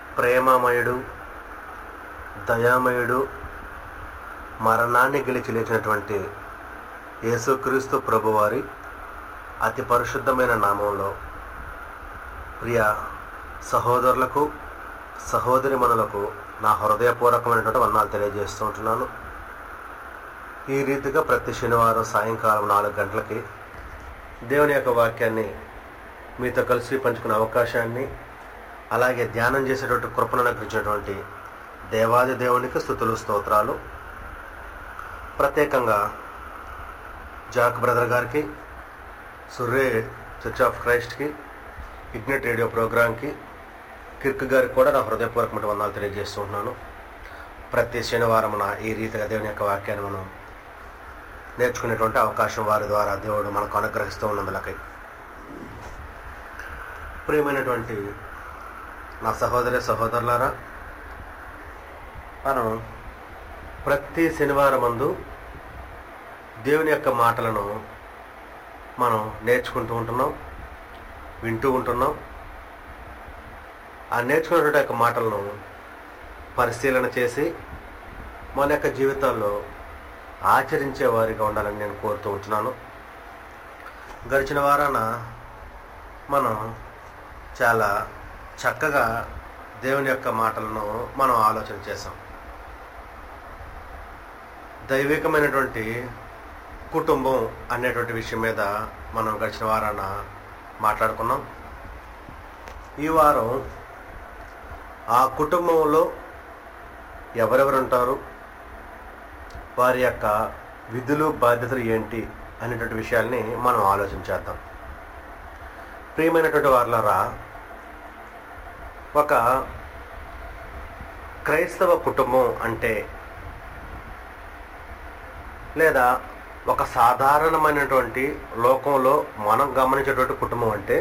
ప్రేమమయుడు దయామయుడు మరణాన్ని గెలిచి లేచినటువంటి యేసుక్రీస్తు ప్రభువారి అతి పరిశుద్ధమైన నామంలో ప్రియ సహోదరులకు సహోదరిమణులకు నా హృదయపూర్వకమైనటువంటి వందనాలు తెలియజేస్తూ ఉంటున్నాను ఈ రీతిగా ప్రతి శనివారం సాయంకాలం నాలుగు గంటలకి దేవుని యొక్క వాక్యాన్ని మీతో కలిసి పంచుకునే అవకాశాన్ని అలాగే ధ్యానం చేసేటువంటి కృపను అనుగ్రహించినటువంటి దేవాది దేవునికి స్థుతులు స్తోత్రాలు ప్రత్యేకంగా జాక్ బ్రదర్ గారికి సుర్రే చర్చ్ ఆఫ్ క్రైస్ట్కి ఇగ్నెట్ రేడియో ప్రోగ్రాంకి కిర్క్ గారికి కూడా నా హృదయపూర్వకమైన వందనాలు తెలియజేస్తున్నాను ప్రతి శనివారం ఈ రీతిగా దేవుని యొక్క వాక్యాన్ని మనం నేర్చుకునేటువంటి అవకాశం వారి ద్వారా దేవుడు మనకు అనుగ్రహిస్తూ ఉన్నందులకై ప్రియమైనటువంటి నా సహోదరి సహోదరులారా మనం ప్రతి శనివారం మందు దేవుని యొక్క మాటలను మనం నేర్చుకుంటూ ఉంటున్నాం వింటూ ఉంటున్నాం ఆ నేర్చుకున్నటువంటి యొక్క మాటలను పరిశీలన చేసి మన యొక్క జీవితాల్లో ఆచరించే వారిగా ఉండాలని నేను కోరుతూ ఉంటున్నాను గడిచిన వారాన మనం చాలా చక్కగా దేవుని యొక్క మాటలను మనం ఆలోచన చేసాం దైవికమైనటువంటి కుటుంబం అనేటువంటి విషయం మీద మనం గడిచిన వారాన మాట్లాడుకున్నాం ఈ వారం ఆ కుటుంబంలో ఎవరెవరు ఉంటారు వారి యొక్క విధులు బాధ్యతలు ఏంటి అనేటువంటి విషయాల్ని మనం ఆలోచించేద్దాం ప్రియమైనటువంటి వారులారా ఒక క్రైస్తవ కుటుంబం అంటే లేదా ఒక సాధారణమైనటువంటి లోకంలో మనం గమనించేటువంటి కుటుంబం అంటే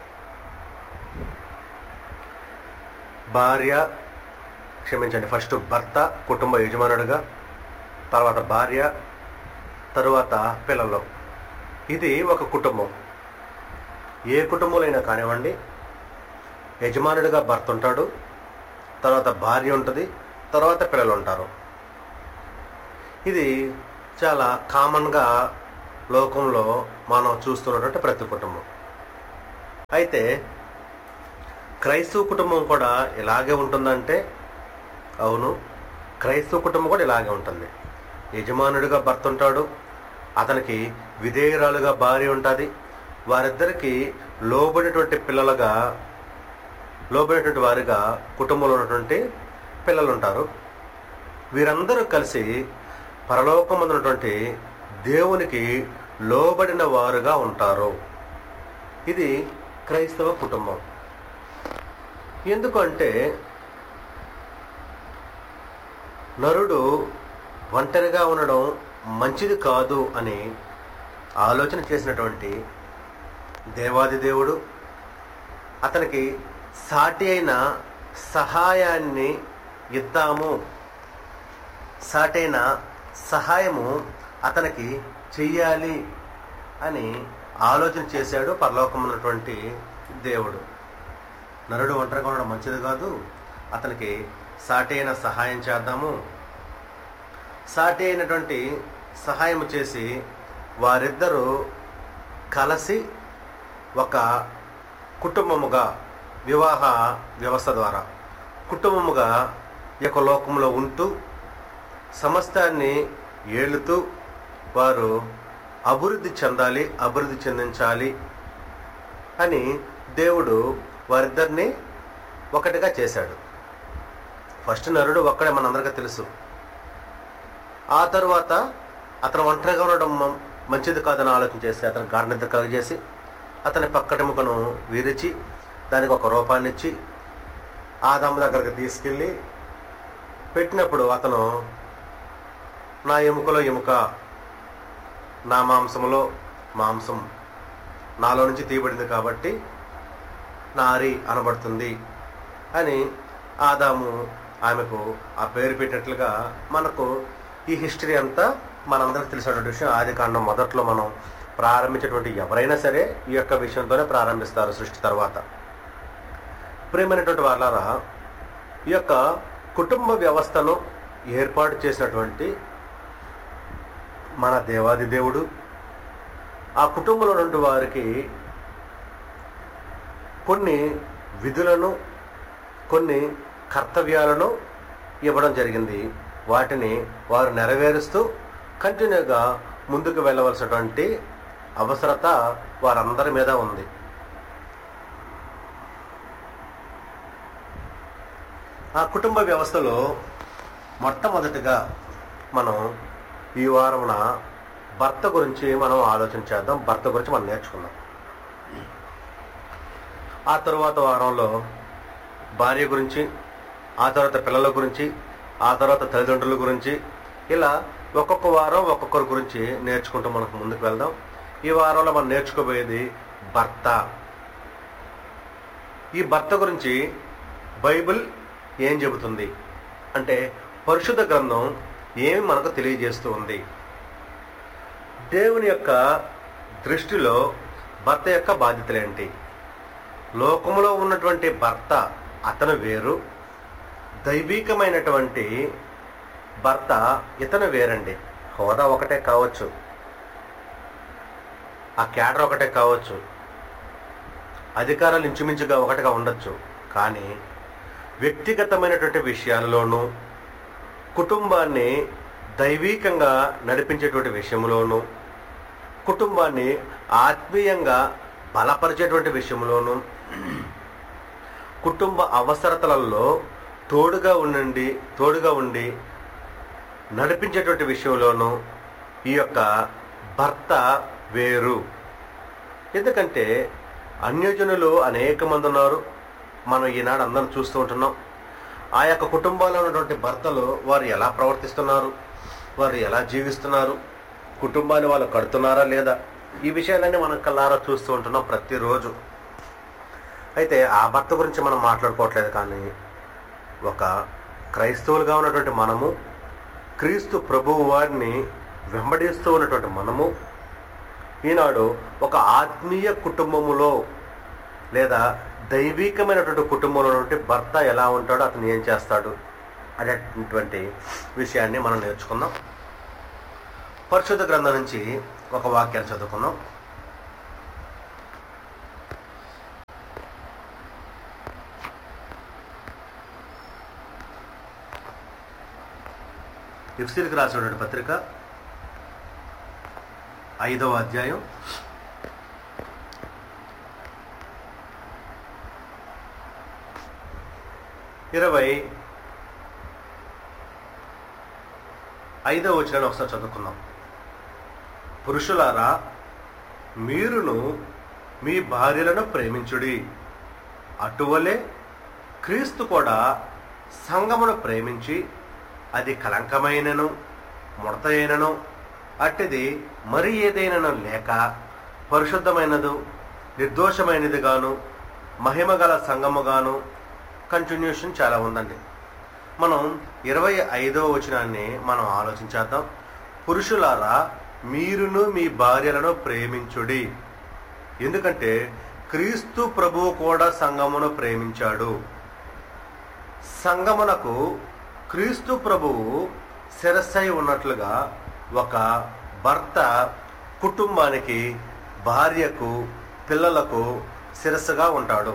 భార్య క్షమించండి ఫస్ట్ భర్త కుటుంబ యజమానుడిగా తర్వాత భార్య తరువాత పిల్లలు ఇది ఒక కుటుంబం ఏ కుటుంబంలో కానివ్వండి యజమానుడిగా భర్త ఉంటాడు తర్వాత భార్య ఉంటుంది తర్వాత పిల్లలు ఉంటారు ఇది చాలా కామన్గా లోకంలో మనం చూస్తున్నటువంటి ప్రతి కుటుంబం అయితే క్రైస్తవ కుటుంబం కూడా ఇలాగే ఉంటుందంటే అవును క్రైస్తవ కుటుంబం కూడా ఇలాగే ఉంటుంది యజమానుడిగా భర్త ఉంటాడు అతనికి విధేయురాలుగా భార్య ఉంటుంది వారిద్దరికి లోబడినటువంటి పిల్లలుగా లోబడినటువంటి వారిగా కుటుంబంలో ఉన్నటువంటి పిల్లలు ఉంటారు వీరందరూ కలిసి పరలోకం ఉన్నటువంటి దేవునికి లోబడిన వారుగా ఉంటారు ఇది క్రైస్తవ కుటుంబం ఎందుకంటే నరుడు ఒంటరిగా ఉండడం మంచిది కాదు అని ఆలోచన చేసినటువంటి దేవాది దేవుడు అతనికి సాటి అయిన సహాయాన్ని ఇద్దాము సాటైన సహాయము అతనికి చెయ్యాలి అని ఆలోచన చేశాడు పరలోకం ఉన్నటువంటి దేవుడు నరుడు ఒంటరిగా ఉండడం మంచిది కాదు అతనికి సాటి అయిన సహాయం చేద్దాము సాటి అయినటువంటి సహాయం చేసి వారిద్దరూ కలిసి ఒక కుటుంబముగా వివాహ వ్యవస్థ ద్వారా కుటుంబముగా ఈ యొక్క లోకంలో ఉంటూ సమస్తాన్ని ఏలుతూ వారు అభివృద్ధి చెందాలి అభివృద్ధి చెందించాలి అని దేవుడు వారిద్దరిని ఒకటిగా చేశాడు ఫస్ట్ నరుడు ఒక్కడే మనందరికీ తెలుసు ఆ తరువాత అతను ఒంటరిగా ఉండడం మ- మంచిది కాదని ఆలోచన చేసి అతను గాఢనిద్ర కలుగజేసి అతని పక్కటెముకను విరిచి దానికి ఒక రూపాన్ని ఇచ్చి ఆదాము దగ్గరకు తీసుకెళ్ళి పెట్టినప్పుడు అతను నా ఎముకలో ఎముక నా మాంసములో మాంసం నాలో నుంచి తీయబడింది కాబట్టి నారి అనబడుతుంది అని ఆదాము ఆమెకు ఆ పేరు పెట్టినట్లుగా మనకు ఈ హిస్టరీ అంతా మనందరికి తెలిసినటువంటి విషయం ఆది కాండం మొదట్లో మనం ప్రారంభించేటువంటి ఎవరైనా సరే ఈ యొక్క విషయంతోనే ప్రారంభిస్తారు సృష్టి తర్వాత ప్రియమైనటువంటి వాళ్ళారా ఈ యొక్క కుటుంబ వ్యవస్థను ఏర్పాటు చేసినటువంటి మన దేవాది దేవుడు ఆ కుటుంబంలో నుండి వారికి కొన్ని విధులను కొన్ని కర్తవ్యాలను ఇవ్వడం జరిగింది వాటిని వారు నెరవేరుస్తూ కంటిన్యూగా ముందుకు వెళ్ళవలసినటువంటి అవసరత వారందరి మీద ఉంది ఆ కుటుంబ వ్యవస్థలో మొట్టమొదటిగా మనం ఈ వారమున భర్త గురించి మనం ఆలోచన చేద్దాం భర్త గురించి మనం నేర్చుకుందాం ఆ తరువాత వారంలో భార్య గురించి ఆ తర్వాత పిల్లల గురించి ఆ తర్వాత తల్లిదండ్రుల గురించి ఇలా ఒక్కొక్క వారం ఒక్కొక్కరి గురించి నేర్చుకుంటూ మనకు ముందుకు వెళ్దాం ఈ వారంలో మనం నేర్చుకోబోయేది భర్త ఈ భర్త గురించి బైబిల్ ఏం చెబుతుంది అంటే పరిశుద్ధ గ్రంథం ఏమి మనకు తెలియజేస్తూ ఉంది దేవుని యొక్క దృష్టిలో భర్త యొక్క బాధ్యతలేంటి లోకములో ఉన్నటువంటి భర్త అతను వేరు దైవికమైనటువంటి భర్త ఇతను వేరండి హోదా ఒకటే కావచ్చు ఆ క్యాడర్ ఒకటే కావచ్చు అధికారాలు ఇంచుమించుగా ఒకటిగా ఉండొచ్చు కానీ వ్యక్తిగతమైనటువంటి విషయాలలోనూ కుటుంబాన్ని దైవీకంగా నడిపించేటువంటి విషయంలోనూ కుటుంబాన్ని ఆత్మీయంగా బలపరిచేటువంటి విషయంలోనూ కుటుంబ అవసరతలలో తోడుగా ఉండండి తోడుగా ఉండి నడిపించేటువంటి విషయంలోనూ ఈ యొక్క భర్త వేరు ఎందుకంటే అన్యజనులు అనేక మంది ఉన్నారు మనం ఈనాడు అందరం చూస్తూ ఉంటున్నాం ఆ యొక్క కుటుంబాల్లో ఉన్నటువంటి భర్తలు వారు ఎలా ప్రవర్తిస్తున్నారు వారు ఎలా జీవిస్తున్నారు కుటుంబాన్ని వాళ్ళు కడుతున్నారా లేదా ఈ విషయాలన్నీ మనం కల్లారా చూస్తూ ఉంటున్నాం ప్రతిరోజు అయితే ఆ భర్త గురించి మనం మాట్లాడుకోవట్లేదు కానీ ఒక క్రైస్తవులుగా ఉన్నటువంటి మనము క్రీస్తు ప్రభువు వారిని వెంబడిస్తూ ఉన్నటువంటి మనము ఈనాడు ఒక ఆత్మీయ కుటుంబములో లేదా దైవికమైనటువంటి కుటుంబంలో నుండి భర్త ఎలా ఉంటాడో అతను ఏం చేస్తాడు అనేటువంటి విషయాన్ని మనం నేర్చుకుందాం పరిశుద్ధ గ్రంథం నుంచి ఒక వాక్యాన్ని చదువుకుందాం ఎఫ్సీలకు రాసినటువంటి పత్రిక ఐదవ అధ్యాయం ఇరవై ఐదవ వచనాన్ని ఒకసారి చదువుకుందాం పురుషులారా మీరును మీ భార్యలను ప్రేమించుడి అటువలే క్రీస్తు కూడా సంగమును ప్రేమించి అది కలంకమైనను ముడతైనను అట్టిది మరి ఏదైనను లేక పరిశుద్ధమైనదు నిర్దోషమైనదిగాను మహిమగల సంగముగాను కంటిన్యూషన్ చాలా ఉందండి మనం ఇరవై ఐదవ వచనాన్ని మనం ఆలోచించేద్దాం పురుషులారా మీరును మీ భార్యలను ప్రేమించుడి ఎందుకంటే క్రీస్తు ప్రభువు కూడా సంగమును ప్రేమించాడు సంగమునకు క్రీస్తు ప్రభువు శిరస్సై ఉన్నట్లుగా ఒక భర్త కుటుంబానికి భార్యకు పిల్లలకు శిరస్సుగా ఉంటాడు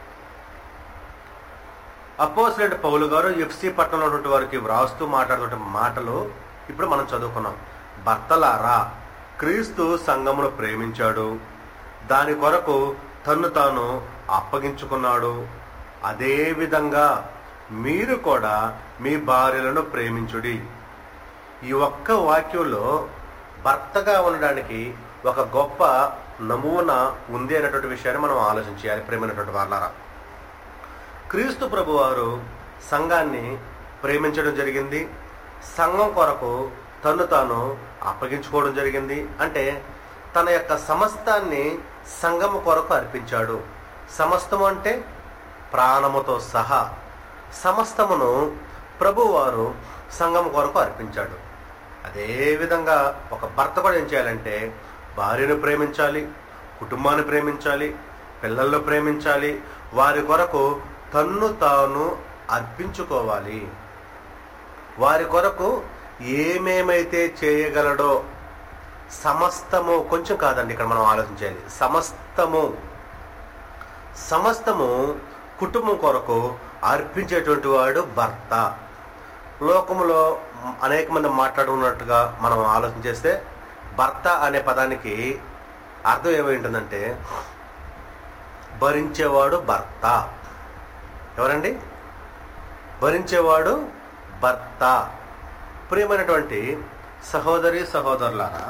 అపోసిలెంట్ పౌలు గారు ఎఫ్సి పట్టణంలో ఉన్నటువంటి వారికి వ్రాస్తూ మాట్లాడుతున్న మాటలు ఇప్పుడు మనం చదువుకున్నాం భర్తలారా క్రీస్తు సంఘమును ప్రేమించాడు దాని కొరకు తన్ను తాను అప్పగించుకున్నాడు అదే విధంగా మీరు కూడా మీ భార్యలను ప్రేమించుడి ఈ ఒక్క వాక్యంలో భర్తగా ఉండడానికి ఒక గొప్ప నమూనా ఉంది అనేటువంటి విషయాన్ని మనం ఆలోచించాలి ప్రేమైనటువంటి వాళ్ళారా క్రీస్తు ప్రభు వారు సంఘాన్ని ప్రేమించడం జరిగింది సంఘం కొరకు తను తాను అప్పగించుకోవడం జరిగింది అంటే తన యొక్క సమస్తాన్ని సంఘము కొరకు అర్పించాడు సమస్తము అంటే ప్రాణముతో సహా సమస్తమును ప్రభువారు సంఘం కొరకు అర్పించాడు అదే విధంగా ఒక భర్త కూడా ఏం చేయాలంటే భార్యను ప్రేమించాలి కుటుంబాన్ని ప్రేమించాలి పిల్లలను ప్రేమించాలి వారి కొరకు తన్ను తాను అర్పించుకోవాలి వారి కొరకు ఏమేమైతే చేయగలడో సమస్తము కొంచెం కాదండి ఇక్కడ మనం ఆలోచించాలి సమస్తము సమస్తము కుటుంబం కొరకు అర్పించేటువంటి వాడు భర్త లోకములో అనేక మంది మాట్లాడుకున్నట్టుగా మనం ఆలోచన చేస్తే భర్త అనే పదానికి అర్థం ఏమై ఉంటుందంటే భరించేవాడు భర్త ఎవరండి భరించేవాడు భర్త ప్రియమైనటువంటి సహోదరి సహోదరులారా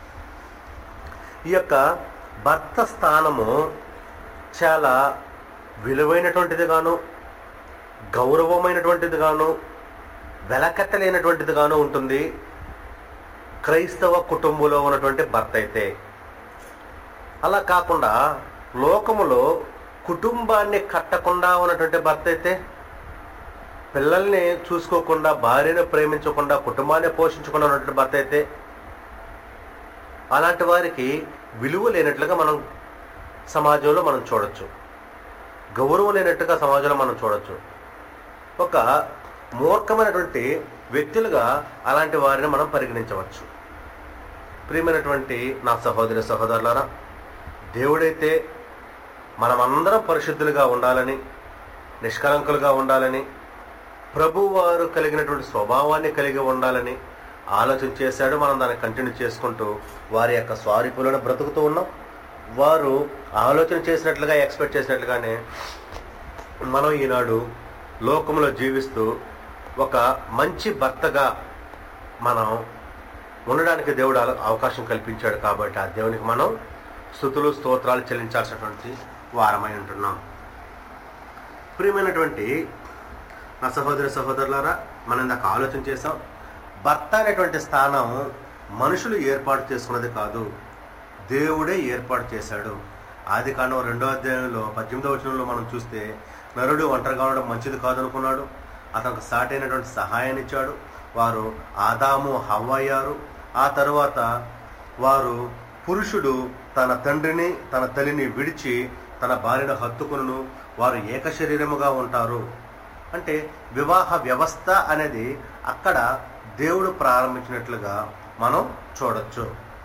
ఈ యొక్క భర్త స్థానము చాలా విలువైనటువంటిది గాను గౌరవమైనటువంటిది గాను వెలకట్టలేనటువంటిది గాను ఉంటుంది క్రైస్తవ కుటుంబంలో ఉన్నటువంటి భర్త అయితే అలా కాకుండా లోకములో కుటుంబాన్ని కట్టకుండా ఉన్నటువంటి భర్త అయితే పిల్లల్ని చూసుకోకుండా భార్యను ప్రేమించకుండా కుటుంబాన్ని పోషించకుండా ఉన్నటువంటి భర్త అయితే అలాంటి వారికి విలువ లేనట్లుగా మనం సమాజంలో మనం చూడొచ్చు గౌరవం లేనట్టుగా సమాజంలో మనం చూడొచ్చు ఒక మూర్ఖమైనటువంటి వ్యక్తులుగా అలాంటి వారిని మనం పరిగణించవచ్చు ప్రియమైనటువంటి నా సహోదరి సహోదరులారా దేవుడైతే మనమందరం పరిశుద్ధులుగా ఉండాలని నిష్కలంకులుగా ఉండాలని ప్రభువారు కలిగినటువంటి స్వభావాన్ని కలిగి ఉండాలని ఆలోచన చేశాడు మనం దాన్ని కంటిన్యూ చేసుకుంటూ వారి యొక్క స్వారీపులను బ్రతుకుతూ ఉన్నాం వారు ఆలోచన చేసినట్లుగా ఎక్స్పెక్ట్ చేసినట్లుగానే మనం ఈనాడు లోకంలో జీవిస్తూ ఒక మంచి భర్తగా మనం ఉండడానికి దేవుడు అల- అవకాశం కల్పించాడు కాబట్టి ఆ దేవునికి మనం స్థుతులు స్తోత్రాలు చెల్లించాల్సినటువంటి వారమై ఉంటున్నాం ప్రియమైనటువంటి నా సహోదరి సహోదరులారా మనం ఇందాక ఆలోచన చేసాం భర్త అనేటువంటి స్థానం మనుషులు ఏర్పాటు చేసుకున్నది కాదు దేవుడే ఏర్పాటు చేశాడు ఆది కాండం రెండో అధ్యాయంలో పద్దెనిమిదవ వచనంలో మనం చూస్తే నరుడు ఒంటరిగా ఉండడం మంచిది కాదనుకున్నాడు అతనికి సాటైనటువంటి సహాయాన్ని ఇచ్చాడు వారు ఆదాము హవ్వ అయ్యారు ఆ తరువాత వారు పురుషుడు తన తండ్రిని తన తల్లిని విడిచి తన భార్యను హత్తుకును వారు ఏక శరీరముగా ఉంటారు అంటే వివాహ వ్యవస్థ అనేది అక్కడ దేవుడు ప్రారంభించినట్లుగా మనం చూడొచ్చు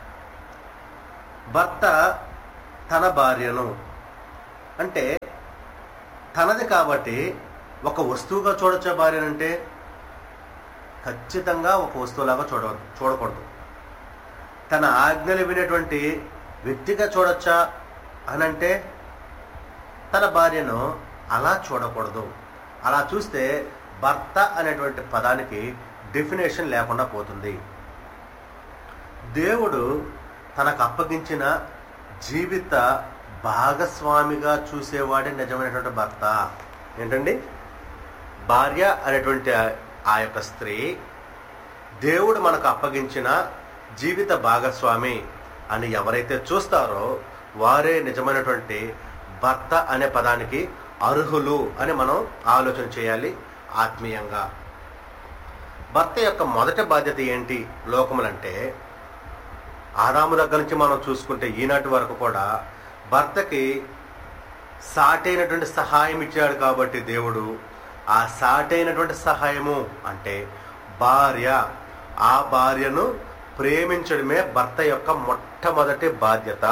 భర్త తన భార్యను అంటే తనది కాబట్టి ఒక వస్తువుగా చూడొచ్చా భార్యనంటే ఖచ్చితంగా ఒక వస్తువులాగా చూడ చూడకూడదు తన ఆజ్ఞలు వినేటువంటి వ్యక్తిగా చూడొచ్చా అనంటే తన భార్యను అలా చూడకూడదు అలా చూస్తే భర్త అనేటువంటి పదానికి డెఫినేషన్ లేకుండా పోతుంది దేవుడు తనకు అప్పగించిన జీవిత భాగస్వామిగా చూసేవాడే నిజమైనటువంటి భర్త ఏంటండి భార్య అనేటువంటి ఆ- ఆ యొక్క స్త్రీ దేవుడు మనకు అప్పగించిన జీవిత భాగస్వామి అని ఎవరైతే చూస్తారో వారే నిజమైనటువంటి భర్త అనే పదానికి అర్హులు అని మనం ఆలోచన చేయాలి ఆత్మీయంగా భర్త యొక్క మొదటి బాధ్యత ఏంటి లోకములంటే ఆదాము దగ్గర నుంచి మనం చూసుకుంటే ఈనాటి వరకు కూడా భర్తకి సాటైనటువంటి సహాయం ఇచ్చాడు కాబట్టి దేవుడు ఆ సాటైనటువంటి సహాయము అంటే భార్య ఆ భార్యను ప్రేమించడమే భర్త యొక్క మొట్టమొదటి బాధ్యత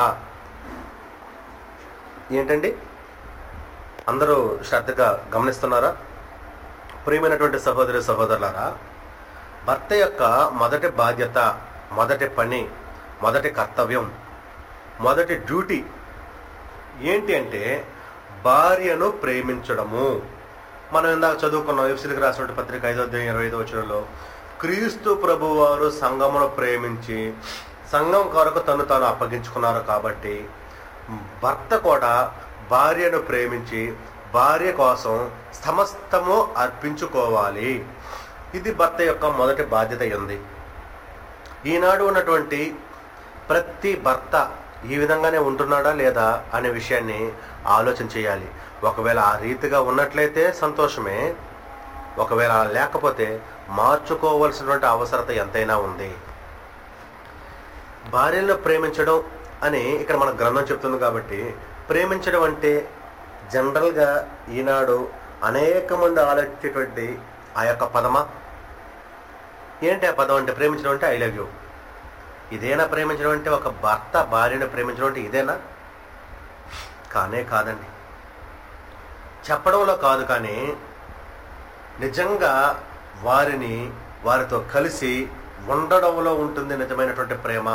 ఏంటండి అందరూ శ్రద్ధగా గమనిస్తున్నారా ప్రియమైనటువంటి సహోదరి సహోదరులారా భర్త యొక్క మొదటి బాధ్యత మొదటి పని మొదటి కర్తవ్యం మొదటి డ్యూటీ ఏంటి అంటే భార్యను ప్రేమించడము మనం ఇందాక చదువుకున్నాం ఎఫ్సీలకు రాసినటువంటి పత్రిక ఐదో అధ్యాయం ఇరవై ఐదో వచనంలో క్రీస్తు ప్రభువారు సంఘమును ప్రేమించి సంఘం కొరకు తను తాను అప్పగించుకున్నారు కాబట్టి భర్త కూడా భార్యను ప్రేమించి భార్య కోసం సమస్తము అర్పించుకోవాలి ఇది భర్త యొక్క మొదటి బాధ్యత ఉంది ఈనాడు ఉన్నటువంటి ప్రతి భర్త ఈ విధంగానే ఉంటున్నాడా లేదా అనే విషయాన్ని ఆలోచన చేయాలి ఒకవేళ ఆ రీతిగా ఉన్నట్లయితే సంతోషమే ఒకవేళ అలా లేకపోతే మార్చుకోవలసినటువంటి అవసరత ఎంతైనా ఉంది భార్యలను ప్రేమించడం అని ఇక్కడ మన గ్రంథం చెప్తుంది కాబట్టి ప్రేమించడం అంటే జనరల్గా ఈనాడు అనేక మంది ఆలోచించేటువంటి ఆ యొక్క పదమా ఏంటి ఆ పదం అంటే ప్రేమించడం అంటే ఐ లవ్ యూ ఇదేనా ప్రేమించడం అంటే ఒక భర్త భార్యను ప్రేమించడం అంటే ఇదేనా కానే కాదండి చెప్పడంలో కాదు కానీ నిజంగా వారిని వారితో కలిసి ఉండడంలో ఉంటుంది నిజమైనటువంటి ప్రేమ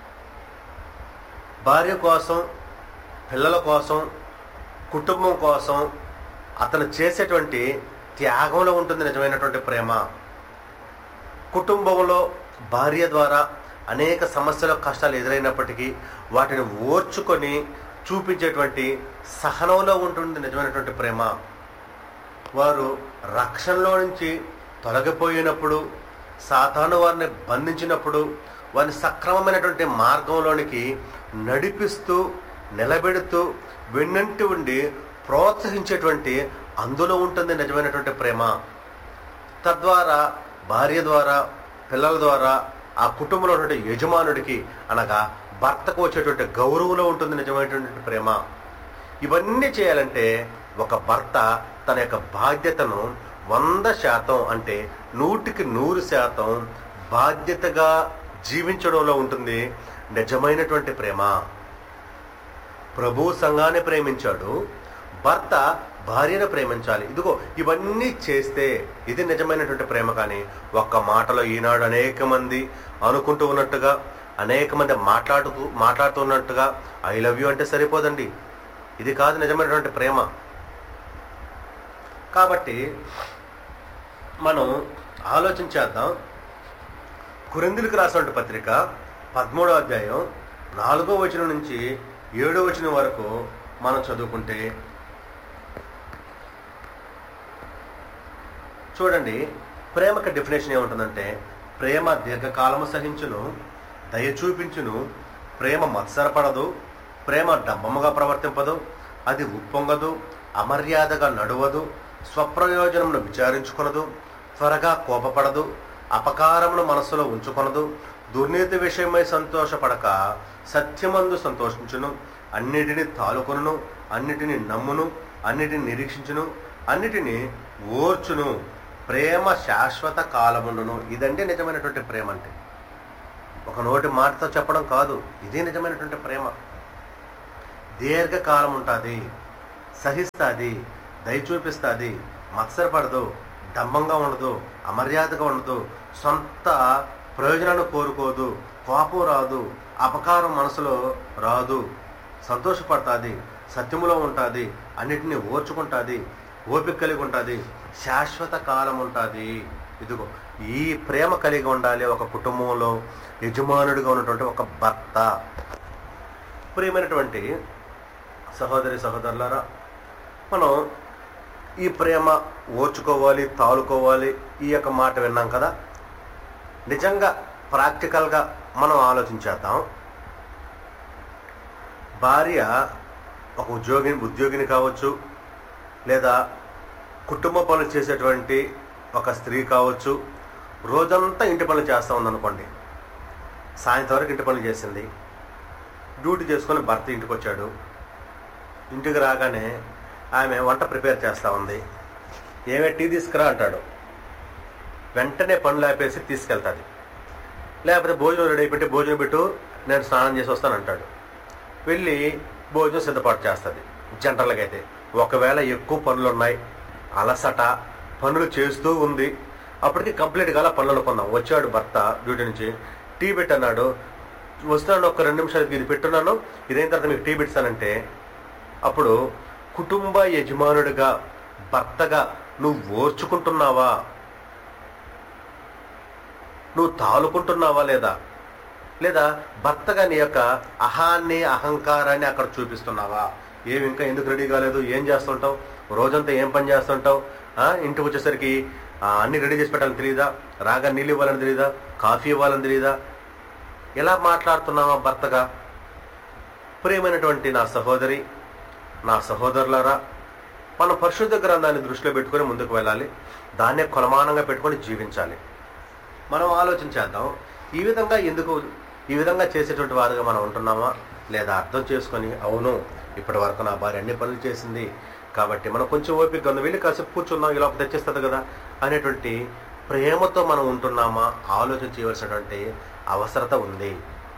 భార్య కోసం పిల్లల కోసం కుటుంబం కోసం అతను చేసేటువంటి త్యాగంలో ఉంటుంది నిజమైనటువంటి ప్రేమ కుటుంబంలో భార్య ద్వారా అనేక సమస్యలు కష్టాలు ఎదురైనప్పటికీ వాటిని ఓర్చుకొని చూపించేటువంటి సహనంలో ఉంటుంది నిజమైనటువంటి ప్రేమ వారు రక్షణలో నుంచి తొలగిపోయినప్పుడు సాతాను వారిని బంధించినప్పుడు వారిని సక్రమమైనటువంటి మార్గంలోనికి నడిపిస్తూ నిలబెడుతూ వెన్నంటి ఉండి ప్రోత్సహించేటువంటి అందులో ఉంటుంది నిజమైనటువంటి ప్రేమ తద్వారా భార్య ద్వారా పిల్లల ద్వారా ఆ కుటుంబంలో ఉన్నటువంటి యజమానుడికి అనగా భర్తకు వచ్చేటువంటి గౌరవంలో ఉంటుంది నిజమైనటువంటి ప్రేమ ఇవన్నీ చేయాలంటే ఒక భర్త తన యొక్క బాధ్యతను వంద శాతం అంటే నూటికి నూరు శాతం బాధ్యతగా జీవించడంలో ఉంటుంది నిజమైనటువంటి ప్రేమ ప్రభు సంఘాన్ని ప్రేమించాడు భర్త భార్యను ప్రేమించాలి ఇదిగో ఇవన్నీ చేస్తే ఇది నిజమైనటువంటి ప్రేమ కానీ ఒక్క మాటలో ఈనాడు అనేక మంది అనుకుంటూ ఉన్నట్టుగా అనేక మంది మాట్లాడుతూ మాట్లాడుతున్నట్టుగా ఐ లవ్ యూ అంటే సరిపోదండి ఇది కాదు నిజమైనటువంటి ప్రేమ కాబట్టి మనం ఆలోచించేద్దాం కురిందులకు రాసినటువంటి పత్రిక పదమూడో అధ్యాయం నాలుగో వచనం నుంచి ఏడో వచనం వరకు మనం చదువుకుంటే చూడండి ప్రేమకి డెఫినేషన్ ఏముంటుందంటే ప్రేమ దీర్ఘకాలము సహించును దయ చూపించును ప్రేమ మత్సరపడదు ప్రేమ డబ్బముగా ప్రవర్తింపదు అది ఉప్పొంగదు అమర్యాదగా నడువదు స్వప్రయోజనమును విచారించుకొనదు త్వరగా కోపపడదు అపకారమును మనస్సులో ఉంచుకొనదు దుర్నీతి విషయమై సంతోషపడక సత్యమందు సంతోషించును అన్నిటిని తాలుకొనును అన్నిటిని నమ్మును అన్నిటిని నిరీక్షించును అన్నిటిని ఓర్చును ప్రేమ శాశ్వత కాలముండును ఇదంటే నిజమైనటువంటి ప్రేమ అంటే ఒక నోటి మాటతో చెప్పడం కాదు ఇదే నిజమైనటువంటి ప్రేమ దీర్ఘకాలం ఉంటుంది సహిస్తుంది దయ చూపిస్తుంది మత్సరపడదు డంబంగా ఉండదు అమర్యాదగా ఉండదు సొంత ప్రయోజనాన్ని కోరుకోదు కోపం రాదు అపకారం మనసులో రాదు సంతోషపడుతుంది సత్యములో ఉంటుంది అన్నిటినీ ఓర్చుకుంటుంది ఓపిక కలిగి ఉంటుంది శాశ్వత కాలం ఉంటుంది ఇదిగో ఈ ప్రేమ కలిగి ఉండాలి ఒక కుటుంబంలో యజమానుడిగా ఉన్నటువంటి ఒక భర్త ప్రియమైనటువంటి సహోదరి సహోదరులారా మనం ఈ ప్రేమ ఓర్చుకోవాలి తాలుకోవాలి ఈ యొక్క మాట విన్నాం కదా నిజంగా ప్రాక్టికల్గా మనం ఆలోచించేద్దాం భార్య ఒక ఉద్యోగి ఉద్యోగిని కావచ్చు లేదా కుటుంబ పనులు చేసేటువంటి ఒక స్త్రీ కావచ్చు రోజంతా ఇంటి పనులు చేస్తూ ఉందనుకోండి సాయంత్రం వరకు ఇంటి పనులు చేసింది డ్యూటీ చేసుకొని భర్త ఇంటికి వచ్చాడు ఇంటికి రాగానే ఆమె వంట ప్రిపేర్ చేస్తూ ఉంది ఏమే టీ తీసుకురా అంటాడు వెంటనే పనులు ఆపేసి తీసుకెళ్తుంది లేకపోతే భోజనం రెడీ అయిపెట్టి భోజనం పెట్టు నేను స్నానం చేసి వస్తాను అంటాడు వెళ్ళి భోజనం సిద్ధపాటు చేస్తుంది జనరల్గా అయితే ఒకవేళ ఎక్కువ పనులు ఉన్నాయి అలసట పనులు చేస్తూ ఉంది అప్పటికి కంప్లీట్ గా పనులు అనుకున్నాం వచ్చాడు భర్త డ్యూటీ నుంచి టీ పెట్టన్నాడు వస్తున్నాను ఒక రెండు నిమిషాలకి ఇది పెట్టున్నాను ఇదైన తర్వాత మీకు టీ పెడతానంటే అప్పుడు కుటుంబ యజమానుడిగా భర్తగా నువ్వు ఓర్చుకుంటున్నావా నువ్వు తాలుకుంటున్నావా లేదా లేదా భర్తగా నీ యొక్క అహాన్ని అహంకారాన్ని అక్కడ చూపిస్తున్నావా ఏమి ఇంకా ఎందుకు రెడీ కాలేదు ఏం చేస్తుంటావు రోజంతా ఏం పని చేస్తుంటావు ఆ, ఇంటికి వచ్చేసరికి ఆ, అన్ని రెడీ చేసి పెట్టాలని తెలియదా రాగా నీళ్ళు ఇవ్వాలని తెలియదా కాఫీ ఇవ్వాలని తెలియదా ఎలా మాట్లాడుతున్నావా భర్తగా ప్రియమైనటువంటి నా సహోదరి నా సహోదరులారా మనం పరిశుద్ధ గ్రంథాన్ని దృష్టిలో పెట్టుకొని ముందుకు వెళ్ళాలి దాన్నే కొలమానంగా పెట్టుకొని జీవించాలి మనం ఆలోచించేద్దాం ఈ విధంగా ఎందుకు ఈ విధంగా చేసేటువంటి వారుగా మనం ఉంటున్నామా లేదా అర్థం చేసుకొని అవును ఇప్పటి వరకు నా భార్య అన్ని పనులు చేసింది కాబట్టి మనం కొంచెం ఓపిక ఉంది వెళ్ళి కాసేపు కూర్చుందాం ఈ లోపల తెచ్చేస్తుంది కదా అనేటువంటి ప్రేమతో మనం ఉంటున్నామా ఆలోచన చేయవలసినటువంటి అవసరత ఉంది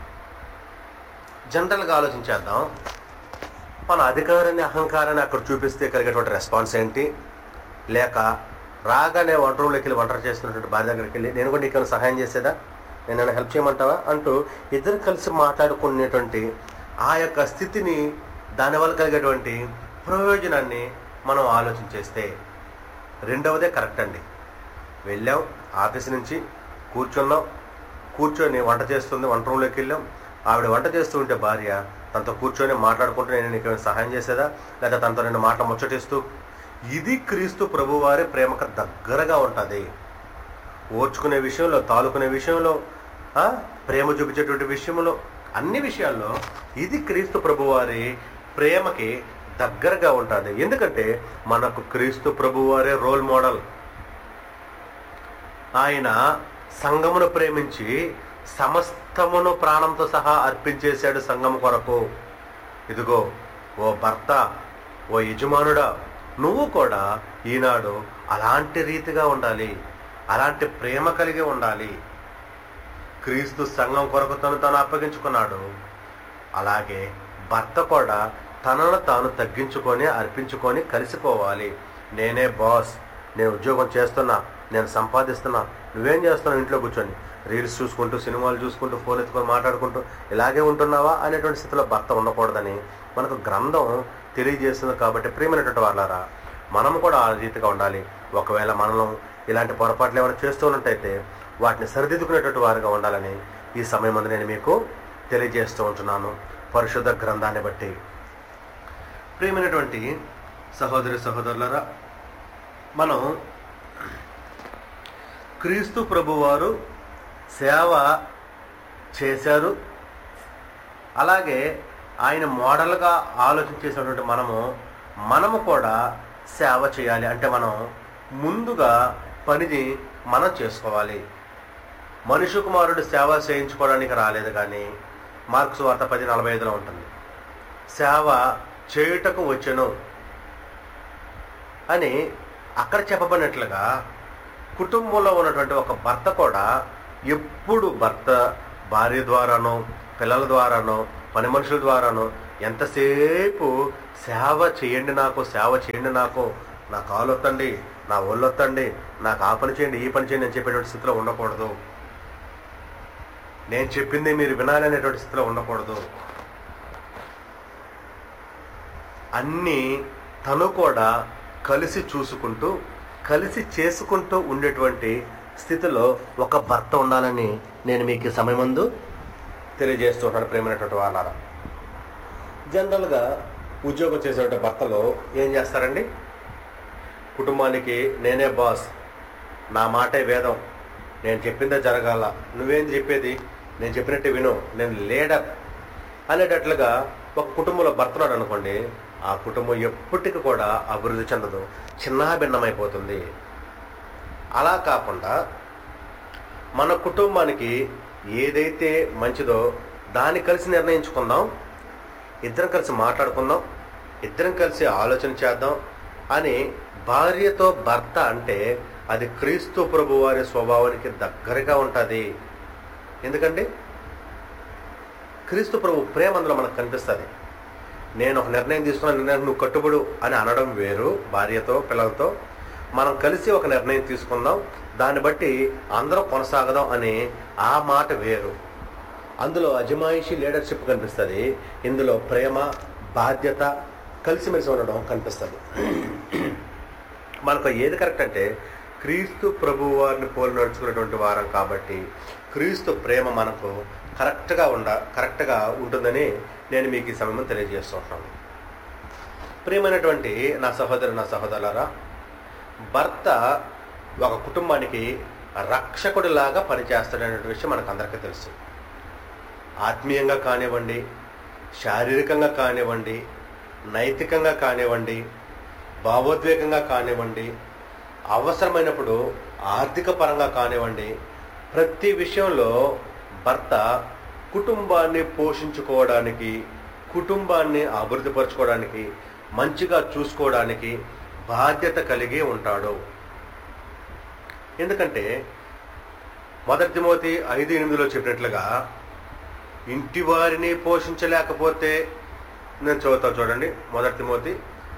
జనరల్గా ఆలోచించేద్దాం మన అధికారాన్ని అహంకారాన్ని అక్కడ చూపిస్తే కలిగేటువంటి రెస్పాన్స్ ఏంటి లేక రాగానే వంట రూమ్లోకి వెళ్ళి వంట చేస్తున్నటువంటి భార్య దగ్గరికి వెళ్ళి నేను కూడా నీకు సహాయం చేసేదా నేను ఏమైనా హెల్ప్ చేయమంటావా అంటూ ఇద్దరు కలిసి మాట్లాడుకునేటువంటి ఆ యొక్క స్థితిని దానివల్ల కలిగేటువంటి ప్రయోజనాన్ని మనం ఆలోచన చేస్తే రెండవదే కరెక్ట్ అండి వెళ్ళాం ఆఫీస్ నుంచి కూర్చున్నాం కూర్చొని వంట చేస్తుంది వంట రూమ్లోకి వెళ్ళాం ఆవిడ వంట చేస్తూ ఉంటే భార్య తనతో కూర్చొని మాట్లాడుకుంటూ నేను నీకు ఏమైనా సహాయం చేసేదా లేదా తనతో రెండు మాటలు ముచ్చటిస్తూ ఇది క్రీస్తు ప్రభువారి ప్రేమకు దగ్గరగా ఉంటుంది ఓర్చుకునే విషయంలో తాలుకునే విషయంలో ఆ, ప్రేమ చూపించేటువంటి విషయంలో అన్ని విషయాల్లో ఇది క్రీస్తు ప్రభువారి ప్రేమకి దగ్గరగా ఉంటుంది ఎందుకంటే మనకు క్రీస్తు ప్రభువారే రోల్ మోడల్ ఆయన సంఘమును ప్రేమించి సమస్తమును ప్రాణంతో సహా అర్పించేశాడు సంఘం కొరకు ఇదిగో ఓ భర్త ఓ యజమానుడా నువ్వు కూడా ఈనాడు అలాంటి రీతిగా ఉండాలి అలాంటి ప్రేమ కలిగి ఉండాలి క్రీస్తు సంఘం కొరకు తను తాను అప్పగించుకున్నాడు అలాగే భర్త కూడా తనను తాను తగ్గించుకొని అర్పించుకొని కలిసిపోవాలి నేనే బాస్ నేను ఉద్యోగం చేస్తున్నా నేను సంపాదిస్తున్నా నువ్వేం చేస్తున్నావు ఇంట్లో కూర్చొని రీల్స్ చూసుకుంటూ సినిమాలు చూసుకుంటూ ఫోన్ ఎత్తుకొని మాట్లాడుకుంటూ ఇలాగే ఉంటున్నావా అనేటువంటి స్థితిలో భర్త ఉండకూడదని మనకు గ్రంథం తెలియజేస్తుంది కాబట్టి ప్రియమైనటువంటి వాళ్ళారా మనం కూడా ఆ రీతిగా ఉండాలి ఒకవేళ మనం ఇలాంటి పొరపాట్లు ఏమైనా చేస్తూ ఉన్నట్టయితే వాటిని సరిదిద్దుకునేటువంటి వారుగా ఉండాలని ఈ సమయం ముందు నేను మీకు తెలియజేస్తూ ఉంటున్నాను పరిశుద్ధ గ్రంథాన్ని బట్టి ప్రియమైనటువంటి సహోదరి సహోదరులరా మనం క్రీస్తు ప్రభువారు సేవ చేశారు అలాగే ఆయన మోడల్గా ఆలోచన చేసినటువంటి మనము మనము కూడా సేవ చేయాలి అంటే మనం ముందుగా పనిని మనం చేసుకోవాలి మనుషు కుమారుడు సేవ చేయించుకోవడానికి రాలేదు కానీ మార్క్స్ వార్త పది నలభై ఐదులో ఉంటుంది సేవ చేయుటకు వచ్చెను అని అక్కడ చెప్పబడినట్లుగా కుటుంబంలో ఉన్నటువంటి ఒక భర్త కూడా ఎప్పుడు భర్త భార్య ద్వారానో పిల్లల ద్వారానో పని మనుషుల ద్వారానో ఎంతసేపు సేవ చేయండి నాకు సేవ చేయండి నాకు నా కాలు వత్తండి నా ఒళ్ళు వత్తండి నాకు ఆ పని చేయండి ఈ పని చేయండి అని చెప్పేటువంటి స్థితిలో ఉండకూడదు నేను చెప్పింది మీరు వినాలి అనేటువంటి స్థితిలో ఉండకూడదు అన్నీ తను కూడా కలిసి చూసుకుంటూ కలిసి చేసుకుంటూ ఉండేటువంటి స్థితిలో ఒక భర్త ఉండాలని నేను మీకు ఈ సమయం ముందు తెలియజేస్తున్నాను ప్రేమైనటువంటి వాళ్ళారా జనరల్గా ఉద్యోగం చేసేటువంటి భర్తలు ఏం చేస్తారండి కుటుంబానికి నేనే బాస్ నా మాటే వేదం నేను చెప్పిందే జరగాల నువ్వేం చెప్పేది నేను చెప్పినట్టు విను నేను లీడర్ అనేటట్లుగా ఒక కుటుంబంలో భర్తనాడు అనుకోండి ఆ కుటుంబం ఎప్పటికీ కూడా అభివృద్ధి చెందదు చిన్నాభిన్నమైపోతుంది అలా కాకుండా మన కుటుంబానికి ఏదైతే మంచిదో దాన్ని కలిసి నిర్ణయించుకుందాం ఇద్దరం కలిసి మాట్లాడుకుందాం ఇద్దరం కలిసి ఆలోచన చేద్దాం అని భార్యతో భర్త అంటే అది క్రీస్తు ప్రభు వారి స్వభావానికి దగ్గరగా ఉంటుంది ఎందుకండి క్రీస్తు ప్రభు ప్రేమ అందులో మనకు కనిపిస్తుంది నేను ఒక నిర్ణయం తీసుకున్న నిర్ణయం నువ్వు కట్టుబడు అని అనడం వేరు భార్యతో పిల్లలతో మనం కలిసి ఒక నిర్ణయం తీసుకుందాం దాన్ని బట్టి అందరం కొనసాగదాం అని ఆ మాట వేరు అందులో అజమాయిషి లీడర్షిప్ కనిపిస్తుంది ఇందులో ప్రేమ బాధ్యత కలిసిమెలిసి ఉండడం కనిపిస్తుంది మనకు ఏది కరెక్ట్ అంటే క్రీస్తు ప్రభు వారిని పోలి నడుచుకున్నటువంటి వారం కాబట్టి క్రీస్తు ప్రేమ మనకు కరెక్ట్గా ఉండ కరెక్ట్గా ఉంటుందని నేను మీకు ఈ సమయం తెలియజేస్తున్నాను ప్రియమైనటువంటి నా సహోదరు నా సహోదరులారా భర్త ఒక కుటుంబానికి రక్షకుడిలాగా పనిచేస్తాడనే విషయం మనకు అందరికీ తెలుసు ఆత్మీయంగా కానివ్వండి శారీరకంగా కానివ్వండి నైతికంగా కానివ్వండి భావోద్వేగంగా కానివ్వండి అవసరమైనప్పుడు ఆర్థిక పరంగా కానివ్వండి ప్రతి విషయంలో భర్త కుటుంబాన్ని పోషించుకోవడానికి కుటుంబాన్ని అభివృద్ధిపరచుకోవడానికి మంచిగా చూసుకోవడానికి బాధ్యత కలిగి ఉంటాడు ఎందుకంటే మొదటి తిమోతి ఐదు ఎనిమిదిలో చెప్పినట్లుగా ఇంటి వారిని పోషించలేకపోతే నేను చదువుతా చూడండి మొదటి తిమోతి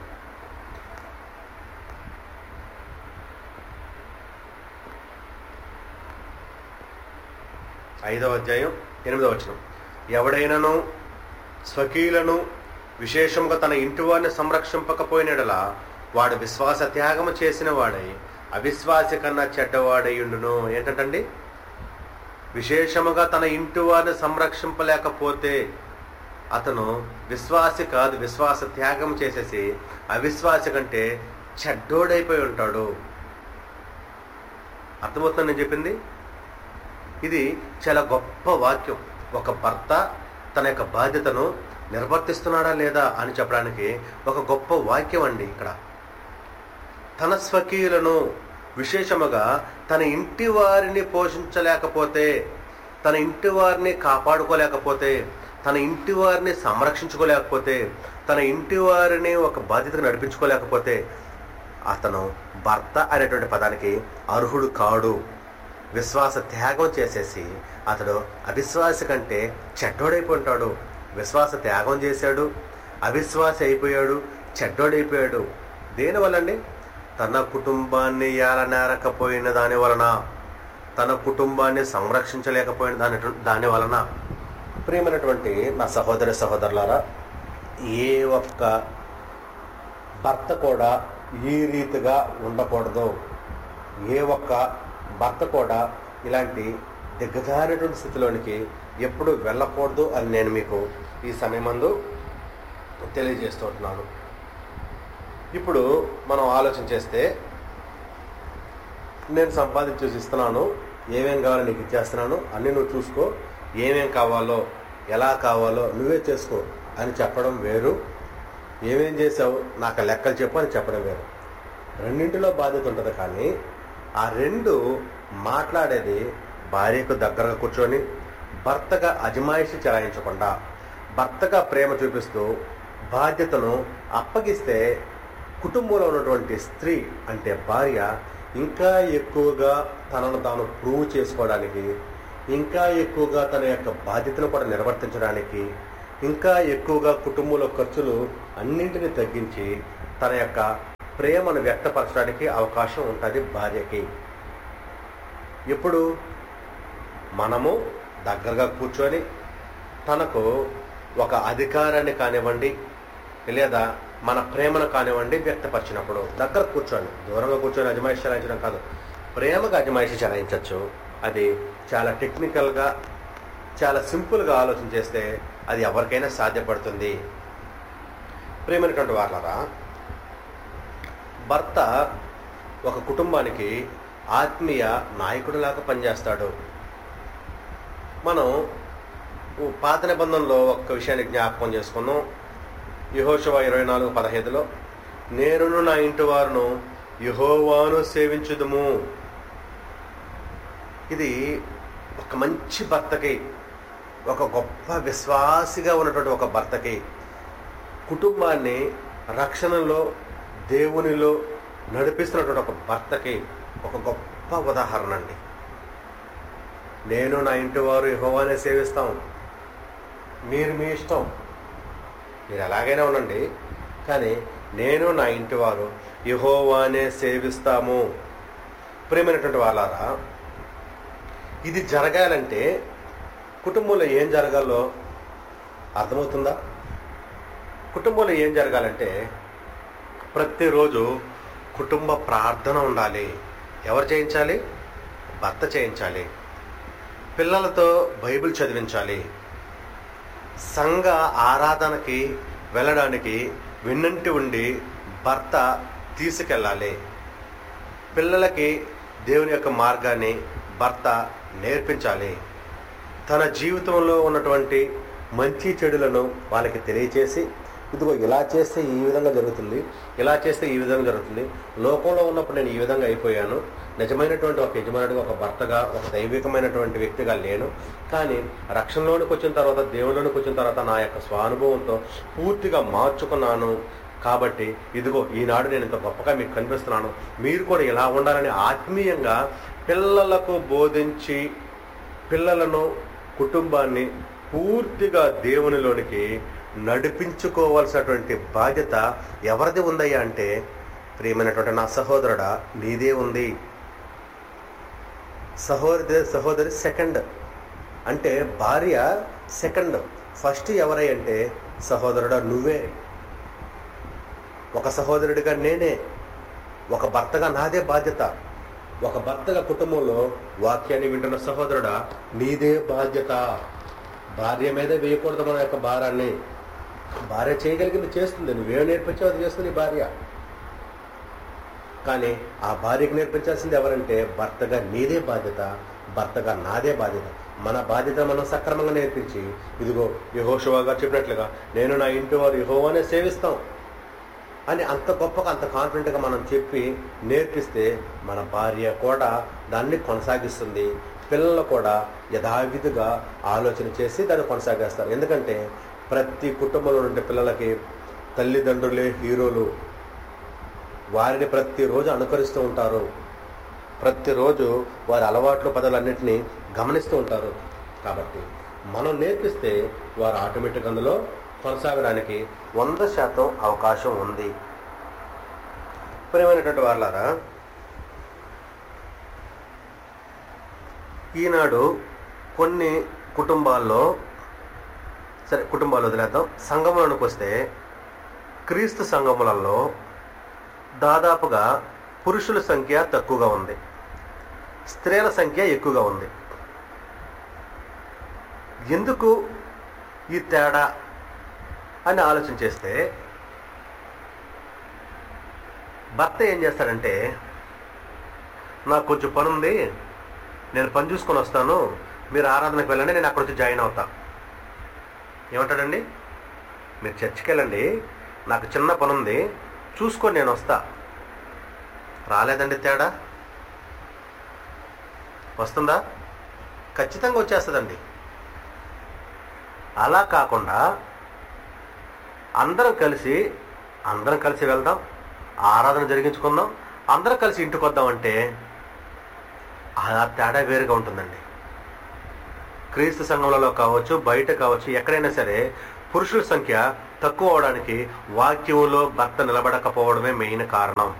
ఐదవ అధ్యాయం ఎనిమిదవ వచనం ఎవడైనాను స్వకీయులను విశేషంగా తన ఇంటి వారిని సంరక్షింపకపోయినడలా వాడు విశ్వాస త్యాగము చేసిన వాడై అవిశ్వాసి కన్నా చెడ్డవాడయ్యుండును ఏంటంటండి విశేషముగా తన ఇంటి వారిని సంరక్షింపలేకపోతే అతను విశ్వాసి కాదు విశ్వాస త్యాగం చేసేసి అవిశ్వాసి కంటే చెడ్డోడైపోయి ఉంటాడు అర్థమవుతుంది నేను చెప్పింది ఇది చాలా గొప్ప వాక్యం ఒక భర్త తన యొక్క బాధ్యతను నిర్వర్తిస్తున్నాడా లేదా అని చెప్పడానికి ఒక గొప్ప వాక్యం అండి ఇక్కడ తన స్వకీయులను విశేషముగా తన ఇంటి వారిని పోషించలేకపోతే తన ఇంటి వారిని కాపాడుకోలేకపోతే తన ఇంటి వారిని సంరక్షించుకోలేకపోతే తన ఇంటి వారిని ఒక బాధ్యతగా నడిపించుకోలేకపోతే అతను భర్త అనేటువంటి పదానికి అర్హుడు కాడు విశ్వాస త్యాగం చేసేసి అతడు అవిశ్వాస కంటే చెడ్డోడైపోతాడు విశ్వాస త్యాగం చేశాడు అవిశ్వాసి అయిపోయాడు చెడ్డోడైపోయాడు దేనివల్లండి తన కుటుంబాన్ని ఏలనేరకపోయిన దాని వలన తన కుటుంబాన్ని సంరక్షించలేకపోయిన దాని దాని వలన ప్రియమైనటువంటి నా సహోదరి సహోదరులారా ఏ ఒక్క భర్త కూడా ఈ రీతిగా ఉండకూడదు ఏ ఒక్క భర్త కూడా ఇలాంటి దిగ్గజారినటువంటి స్థితిలోనికి ఎప్పుడు వెళ్ళకూడదు అని నేను మీకు ఈ సమయమందు తెలియజేస్తుంటున్నాను ఇప్పుడు మనం ఆలోచన చేస్తే నేను సంపాదించేసి ఇస్తున్నాను ఏమేం కావాలో నీకు ఇచ్చేస్తున్నాను అన్నీ నువ్వు చూసుకో ఏమేం కావాలో ఎలా కావాలో నువ్వే చేసుకో అని చెప్పడం వేరు ఏమేం చేసావు నాకు లెక్కలు చెప్పు అని చెప్పడం వేరు రెండింటిలో బాధ్యత ఉంటుంది కానీ ఆ రెండు మాట్లాడేది భార్యకు దగ్గరగా కూర్చొని భర్తగా అజమాయిషి చెలాయించకుండా భర్తగా ప్రేమ చూపిస్తూ బాధ్యతను అప్పగిస్తే కుటుంబంలో ఉన్నటువంటి స్త్రీ అంటే భార్య ఇంకా ఎక్కువగా తనను తాను ప్రూవ్ చేసుకోవడానికి ఇంకా ఎక్కువగా తన యొక్క బాధ్యతను కూడా నిర్వర్తించడానికి ఇంకా ఎక్కువగా కుటుంబంలో ఖర్చులు అన్నింటినీ తగ్గించి తన యొక్క ప్రేమను వ్యక్తపరచడానికి అవకాశం ఉంటుంది భార్యకి ఎప్పుడు మనము దగ్గరగా కూర్చొని తనకు ఒక అధికారాన్ని కానివ్వండి లేదా మన ప్రేమను కానివ్వండి వ్యక్తపరిచినప్పుడు దగ్గర కూర్చొని దూరంగా కూర్చొని అజమాయిషి చలాయించడం కాదు ప్రేమగా అజమాయిషి చలాయించవచ్చు అది చాలా టెక్నికల్గా చాలా సింపుల్గా ఆలోచన చేస్తే అది ఎవరికైనా సాధ్యపడుతుంది ప్రేమైనటువంటి వాళ్ళరా భర్త ఒక కుటుంబానికి ఆత్మీయ నాయకుడిలాగా పనిచేస్తాడు మనం పాత నిబంధనలో ఒక్క విషయాన్ని జ్ఞాపకం చేసుకున్నాం యహోశవ ఇరవై నాలుగు పదహైదులో నేనును నా ఇంటి వారును యహోవాను సేవించుదుము ఇది ఒక మంచి భర్తకి ఒక గొప్ప విశ్వాసిగా ఉన్నటువంటి ఒక భర్తకి కుటుంబాన్ని రక్షణలో దేవునిలో నడిపిస్తున్నటువంటి ఒక భర్తకి ఒక గొప్ప ఉదాహరణ అండి నేను నా ఇంటి వారు యహోవానే సేవిస్తాం మీరు మీ ఇష్టం మీరు ఎలాగైనా ఉండండి కానీ నేను నా ఇంటి వారు యహోవానే సేవిస్తాము ప్రేమైనటువంటి వాళ్ళారా ఇది జరగాలంటే కుటుంబంలో ఏం జరగాలో అర్థమవుతుందా కుటుంబంలో ఏం జరగాలంటే ప్రతిరోజు కుటుంబ ప్రార్థన ఉండాలి ఎవరు చేయించాలి భర్త చేయించాలి పిల్లలతో బైబిల్ చదివించాలి సంఘ ఆరాధనకి వెళ్ళడానికి విన్నంటి ఉండి భర్త తీసుకెళ్ళాలి పిల్లలకి దేవుని యొక్క మార్గాన్ని భర్త నేర్పించాలి తన జీవితంలో ఉన్నటువంటి మంచి చెడులను వాళ్ళకి తెలియచేసి ఇదిగో ఇలా చేస్తే ఈ విధంగా జరుగుతుంది ఇలా చేస్తే ఈ విధంగా జరుగుతుంది లోకంలో ఉన్నప్పుడు నేను ఈ విధంగా అయిపోయాను నిజమైనటువంటి ఒక యజమానుడిగా ఒక భర్తగా ఒక దైవికమైనటువంటి వ్యక్తిగా లేను కానీ రక్షణలోనికి వచ్చిన తర్వాత దేవుళ్ళలోనికి వచ్చిన తర్వాత నా యొక్క స్వానుభవంతో పూర్తిగా మార్చుకున్నాను కాబట్టి ఇదిగో ఈనాడు నేను ఇంత గొప్పగా మీకు కనిపిస్తున్నాను మీరు కూడా ఇలా ఉండాలని ఆత్మీయంగా పిల్లలకు బోధించి పిల్లలను కుటుంబాన్ని పూర్తిగా దేవునిలోనికి నడిపించుకోవాల్సినటువంటి బాధ్యత ఎవరిది ఉందయ్యా అంటే ప్రియమైనటువంటి నా సహోదరుడా నీదే ఉంది సహోదరి సహోదరి సెకండ్ అంటే భార్య సెకండ్ ఫస్ట్ ఎవరై అంటే సహోదరుడా నువ్వే ఒక సహోదరుడిగా నేనే ఒక భర్తగా నాదే బాధ్యత ఒక భర్తగా కుటుంబంలో వాక్యాన్ని వింటున్న సహోదరుడా నీదే బాధ్యత భార్య మీద వేయకూడదు మన యొక్క భారాన్ని భార్య చేయగలిగింది చేస్తుంది నువ్వేం నేర్పించావు అది చేస్తుంది నీ భార్య కానీ ఆ భార్యకు నేర్పించాల్సింది ఎవరంటే భర్తగా నీదే బాధ్యత భర్తగా నాదే బాధ్యత మన బాధ్యత మనం సక్రమంగా నేర్పించి ఇదిగో యహోషువా గారు చెప్పినట్లుగా నేను నా ఇంటి వారు యహోవానే సేవిస్తాం అని అంత గొప్పగా అంత కాన్ఫిడెంట్గా మనం చెప్పి నేర్పిస్తే మన భార్య కూడా దాన్ని కొనసాగిస్తుంది పిల్లలు కూడా యథావిధిగా ఆలోచన చేసి దాన్ని కొనసాగిస్తారు ఎందుకంటే ప్రతి కుటుంబంలో ఉండే పిల్లలకి తల్లిదండ్రులే హీరోలు వారిని ప్రతిరోజు అనుకరిస్తూ ఉంటారు ప్రతిరోజు వారి అలవాట్లు పదాలన్నింటినీ గమనిస్తూ ఉంటారు కాబట్టి మనం నేర్పిస్తే వారు ఆటోమేటిక్ అందులో కొనసాగడానికి వంద శాతం అవకాశం ఉంది ప్రియమైనటువంటి వాళ్ళారా ఈనాడు కొన్ని కుటుంబాల్లో సరే కుటుంబాలు వదిలేద్దాం సంఘములకు వస్తే క్రీస్తు సంఘములలో దాదాపుగా పురుషుల సంఖ్య తక్కువగా ఉంది స్త్రీల సంఖ్య ఎక్కువగా ఉంది ఎందుకు ఈ తేడా అని ఆలోచన చేస్తే భర్త ఏం చేస్తాడంటే నాకు కొంచెం పని ఉంది నేను పని చూసుకొని వస్తాను మీరు ఆరాధనకు వెళ్ళండి నేను అక్కడ వచ్చి జాయిన్ అవుతా ఏమంటాడండి మీరు చర్చికి వెళ్ళండి నాకు చిన్న పని ఉంది చూసుకొని నేను వస్తా రాలేదండి తేడా వస్తుందా ఖచ్చితంగా వచ్చేస్తుందండి అలా కాకుండా అందరం కలిసి అందరం కలిసి వెళ్దాం ఆరాధన జరిగించుకుందాం అందరం కలిసి ఇంటికి వద్దామంటే ఆ తేడా వేరుగా ఉంటుందండి క్రీస్తు సంఘములలో కావచ్చు బయట కావచ్చు ఎక్కడైనా సరే పురుషుల సంఖ్య తక్కువ అవడానికి వాక్యంలో భర్త నిలబడకపోవడమే మెయిన్ కారణం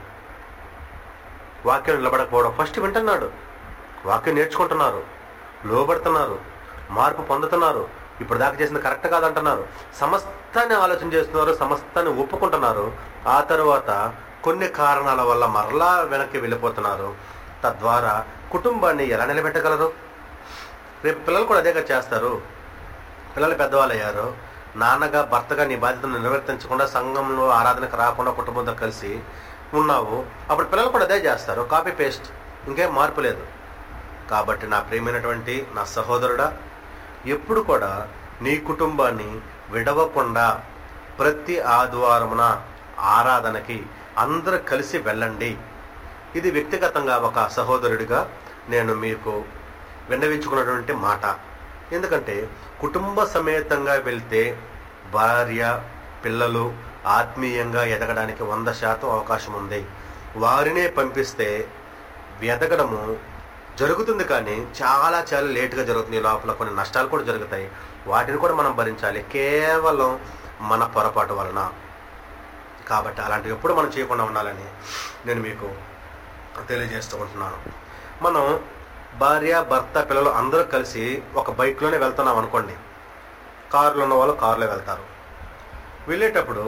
వాక్యం నిలబడకపోవడం ఫస్ట్ వింటున్నాడు వాక్యం నేర్చుకుంటున్నారు లోబడుతున్నారు మార్పు పొందుతున్నారు ఇప్పుడు దాకా చేసింది కరెక్ట్ కాదంటున్నారు సమస్తాన్ని ఆలోచన చేస్తున్నారు సమస్తాన్ని ఒప్పుకుంటున్నారు ఆ తర్వాత కొన్ని కారణాల వల్ల మరలా వెనక్కి వెళ్ళిపోతున్నారు తద్వారా కుటుంబాన్ని ఎలా నిలబెట్టగలరు రేపు పిల్లలు కూడా అదేగా చేస్తారు పిల్లలు పెద్దవాళ్ళు అయ్యారు నాన్నగా భర్తగా నీ బాధ్యతను నిర్వర్తించకుండా సంఘంలో ఆరాధనకు రాకుండా కుటుంబంతో కలిసి ఉన్నావు అప్పుడు పిల్లలు కూడా అదే చేస్తారు కాపీ పేస్ట్ ఇంకేం మార్పు లేదు కాబట్టి నా ప్రియమైనటువంటి నా సహోదరుడా ఎప్పుడు కూడా నీ కుటుంబాన్ని విడవకుండా ప్రతి ఆదివారమున ఆరాధనకి అందరూ కలిసి వెళ్ళండి ఇది వ్యక్తిగతంగా ఒక సహోదరుడిగా నేను మీకు విన్నవించుకున్నటువంటి మాట ఎందుకంటే కుటుంబ సమేతంగా వెళ్తే భార్య పిల్లలు ఆత్మీయంగా ఎదగడానికి వంద శాతం అవకాశం ఉంది వారినే పంపిస్తే ఎదగడము జరుగుతుంది కానీ చాలా చాలా లేటుగా జరుగుతుంది ఈ లోపల కొన్ని నష్టాలు కూడా జరుగుతాయి వాటిని కూడా మనం భరించాలి కేవలం మన పొరపాటు వలన కాబట్టి అలాంటివి ఎప్పుడు మనం చేయకుండా ఉండాలని నేను మీకు తెలియజేస్తూ ఉంటున్నాను మనం భార్య భర్త పిల్లలు అందరూ కలిసి ఒక బైక్లోనే వెళ్తున్నాం అనుకోండి కారులో ఉన్న వాళ్ళు కారులో వెళ్తారు వెళ్ళేటప్పుడు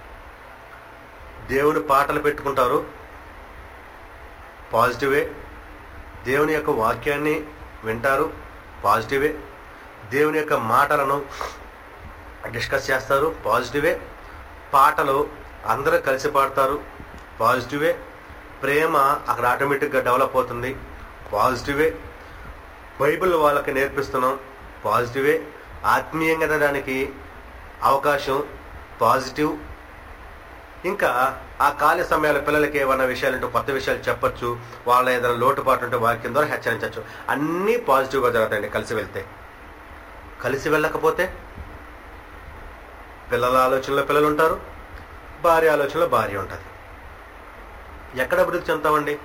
దేవుని పాటలు పెట్టుకుంటారు పాజిటివే దేవుని యొక్క వాక్యాన్ని వింటారు పాజిటివే దేవుని యొక్క మాటలను డిస్కస్ చేస్తారు పాజిటివే పాటలు అందరూ కలిసి పాడతారు పాజిటివే ప్రేమ అక్కడ ఆటోమేటిక్గా డెవలప్ అవుతుంది పాజిటివే బైబిల్ వాళ్ళకి నేర్పిస్తున్నాం పాజిటివే ఆత్మీయంగా ఎదగడానికి అవకాశం పాజిటివ్ ఇంకా ఆ ఖాళీ సమయాల పిల్లలకి ఏమైనా విషయాలు ఉంటే కొత్త విషయాలు చెప్పొచ్చు వాళ్ళ ఏదైనా లోటుపాటు ఉంటే వాక్యం ద్వారా హెచ్చరించవచ్చు అన్నీ పాజిటివ్గా జరుగుతాయండి కలిసి వెళ్తే కలిసి వెళ్ళకపోతే పిల్లల ఆలోచనలో పిల్లలు ఉంటారు భార్య ఆలోచనలో భార్య ఉంటుంది ఎక్కడ అభివృద్ధి చెందుతామండి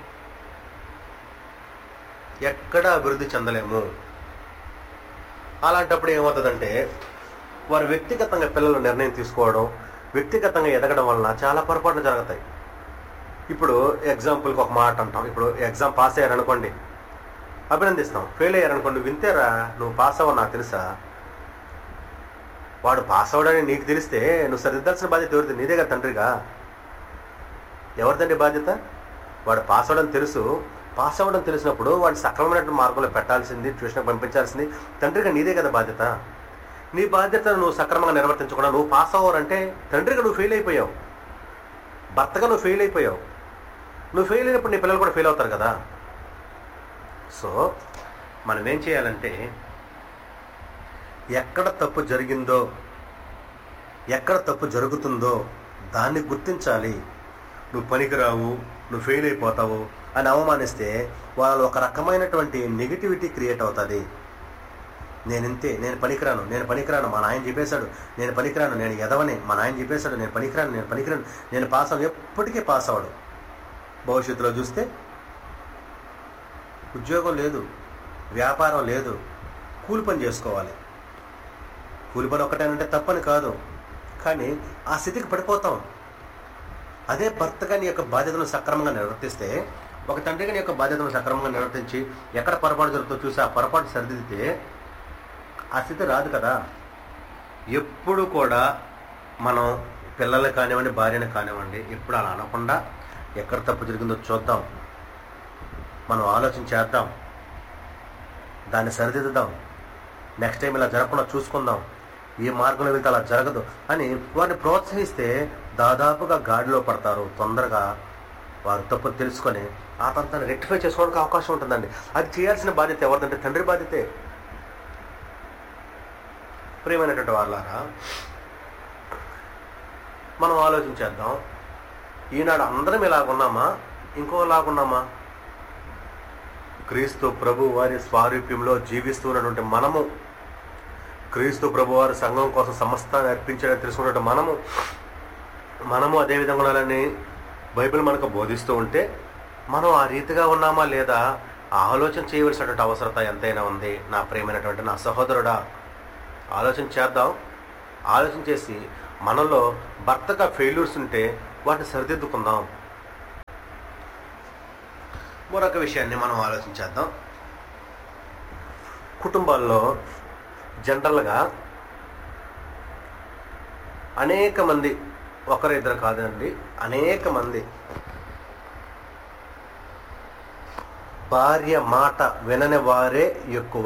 ఎక్కడ అభివృద్ధి చెందలేము అలాంటప్పుడు ఏమవుతుందంటే వారు వ్యక్తిగతంగా పిల్లలు నిర్ణయం తీసుకోవడం వ్యక్తిగతంగా ఎదగడం వలన చాలా పొరపాట్లు జరుగుతాయి ఇప్పుడు ఎగ్జాంపుల్కి ఒక మాట అంటాం ఇప్పుడు ఎగ్జామ్ పాస్ అయ్యారనుకోండి అభినందిస్తాం ఫెయిల్ అయ్యారనుకోండి వింతేరా నువ్వు పాస్ అవ్వ నాకు తెలుసా వాడు పాస్ అవ్వడని నీకు తెలిస్తే నువ్వు సరిదిద్దాల్సిన బాధ్యత ఎవరిది నీదే కదా తండ్రిగా ఎవరిదండి బాధ్యత వాడు పాస్ అవ్వడం తెలుసు పాస్ అవ్వడం తెలిసినప్పుడు వాడిని సక్రమమైన మార్గంలో పెట్టాల్సింది ట్యూషన్కి పంపించాల్సింది తండ్రిగా నీదే కదా బాధ్యత నీ బాధ్యతను నువ్వు సక్రమంగా నిర్వర్తించకుండా నువ్వు పాస్ అవ్వాలంటే తండ్రిగా నువ్వు ఫెయిల్ అయిపోయావు భర్తగా నువ్వు ఫెయిల్ అయిపోయావు నువ్వు ఫెయిల్ అయినప్పుడు నీ పిల్లలు కూడా ఫెయిల్ అవుతారు కదా సో మనం ఏం చేయాలంటే ఎక్కడ తప్పు జరిగిందో ఎక్కడ తప్పు జరుగుతుందో దాన్ని గుర్తించాలి నువ్వు పనికిరావు నువ్వు ఫెయిల్ అయిపోతావు అని అవమానిస్తే వాళ్ళు ఒక రకమైనటువంటి నెగిటివిటీ క్రియేట్ అవుతుంది నేను ఇంతే నేను పనికిరాను నేను పనికిరాను మా నాయన చెప్పేశాడు నేను పనికిరాను నేను ఎదవని మా నాయన చెప్పేశాడు నేను పనికిరాను నేను పనికిరాను నేను పాస్ అవ్వను ఎప్పటికీ పాస్ అవ్వడు భవిష్యత్తులో చూస్తే ఉద్యోగం లేదు వ్యాపారం లేదు కూలి పని చేసుకోవాలి కూలి పని ఒక్కటేనంటే తప్పని కాదు కానీ ఆ స్థితికి పడిపోతాం అదే భర్తగా నీ యొక్క బాధ్యతను సక్రమంగా నిర్వర్తిస్తే ఒక తండ్రిగా నీ యొక్క బాధ్యతను సక్రమంగా నిర్వర్తించి ఎక్కడ పొరపాటు జరుగుతుందో చూసి ఆ పొరపాటు సరిదిద్దితే ఆ స్థితి రాదు కదా ఎప్పుడు కూడా మనం పిల్లలు కానివ్వండి భార్యను కానివ్వండి ఎప్పుడు అలా అనకుండా ఎక్కడ తప్పు జరిగిందో చూద్దాం మనం ఆలోచన చేద్దాం దాన్ని సరిదిద్దుదాం నెక్స్ట్ టైం ఇలా జరగకుండా చూసుకుందాం ఈ మార్గంలో వెళ్తే అలా జరగదు అని వారిని ప్రోత్సహిస్తే దాదాపుగా గాడిలో పడతారు తొందరగా వారు తప్పు తెలుసుకొని ఆ తంతాన్ని రెక్టిఫై చేసుకోవడానికి అవకాశం ఉంటుందండి అది చేయాల్సిన బాధ్యత ఎవరిదంటే తండ్రి బాధ్యతే ప్రియమైనటువంటి వాళ్ళారా మనం ఆలోచించేద్దాం ఈనాడు అందరం ఇలాగున్నామా ఇంకోలాగున్నామా క్రీస్తు ప్రభు వారి స్వారూప్యంలో జీవిస్తున్నటువంటి మనము క్రీస్తు ప్రభు వారి సంఘం కోసం సమస్తాన్ని అర్పించాలని తెలుసుకున్నట్టు మనము మనము అదే విధంగా ఉండాలని బైబిల్ మనకు బోధిస్తూ ఉంటే మనం ఆ రీతిగా ఉన్నామా లేదా ఆలోచన చేయవలసినటువంటి అవసరత ఎంతైనా ఉంది నా ప్రియమైనటువంటి నా సహోదరుడా ఆలోచన చేద్దాం ఆలోచన చేసి మనలో భర్తగా ఫెయిల్యూర్స్ ఉంటే వాటిని సరిదిద్దుకుందాం మరొక విషయాన్ని మనం ఆలోచించేద్దాం కుటుంబాల్లో జనరల్గా అనేక మంది ఒకరు ఇద్దరు కాదండి అనేక మంది భార్య మాట వినని వారే ఎక్కువ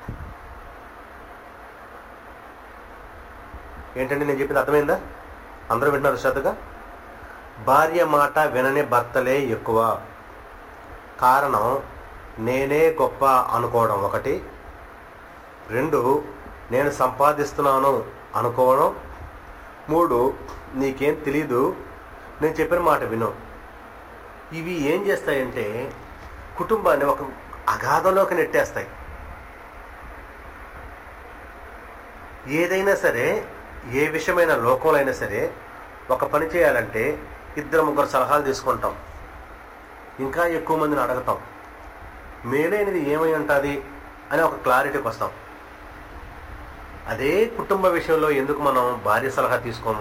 ఏంటండి నేను చెప్పింది అర్థమైందా అందరూ వింటున్నారు శ్రద్ధగా భార్య మాట వినని భర్తలే ఎక్కువ కారణం నేనే గొప్ప అనుకోవడం ఒకటి రెండు నేను సంపాదిస్తున్నాను అనుకోవడం మూడు నీకేం తెలీదు నేను చెప్పిన మాట విను ఇవి ఏం చేస్తాయంటే కుటుంబాన్ని ఒక అగాధంలోకి నెట్టేస్తాయి ఏదైనా సరే ఏ విషయమైన లోకంలో అయినా సరే ఒక పని చేయాలంటే ఇద్దరు ముగ్గురు సలహాలు తీసుకుంటాం ఇంకా ఎక్కువ మందిని అడుగుతాం మేలైనది ఏమై ఉంటుంది అని ఒక క్లారిటీకి వస్తాం అదే కుటుంబ విషయంలో ఎందుకు మనం భార్య సలహా తీసుకోము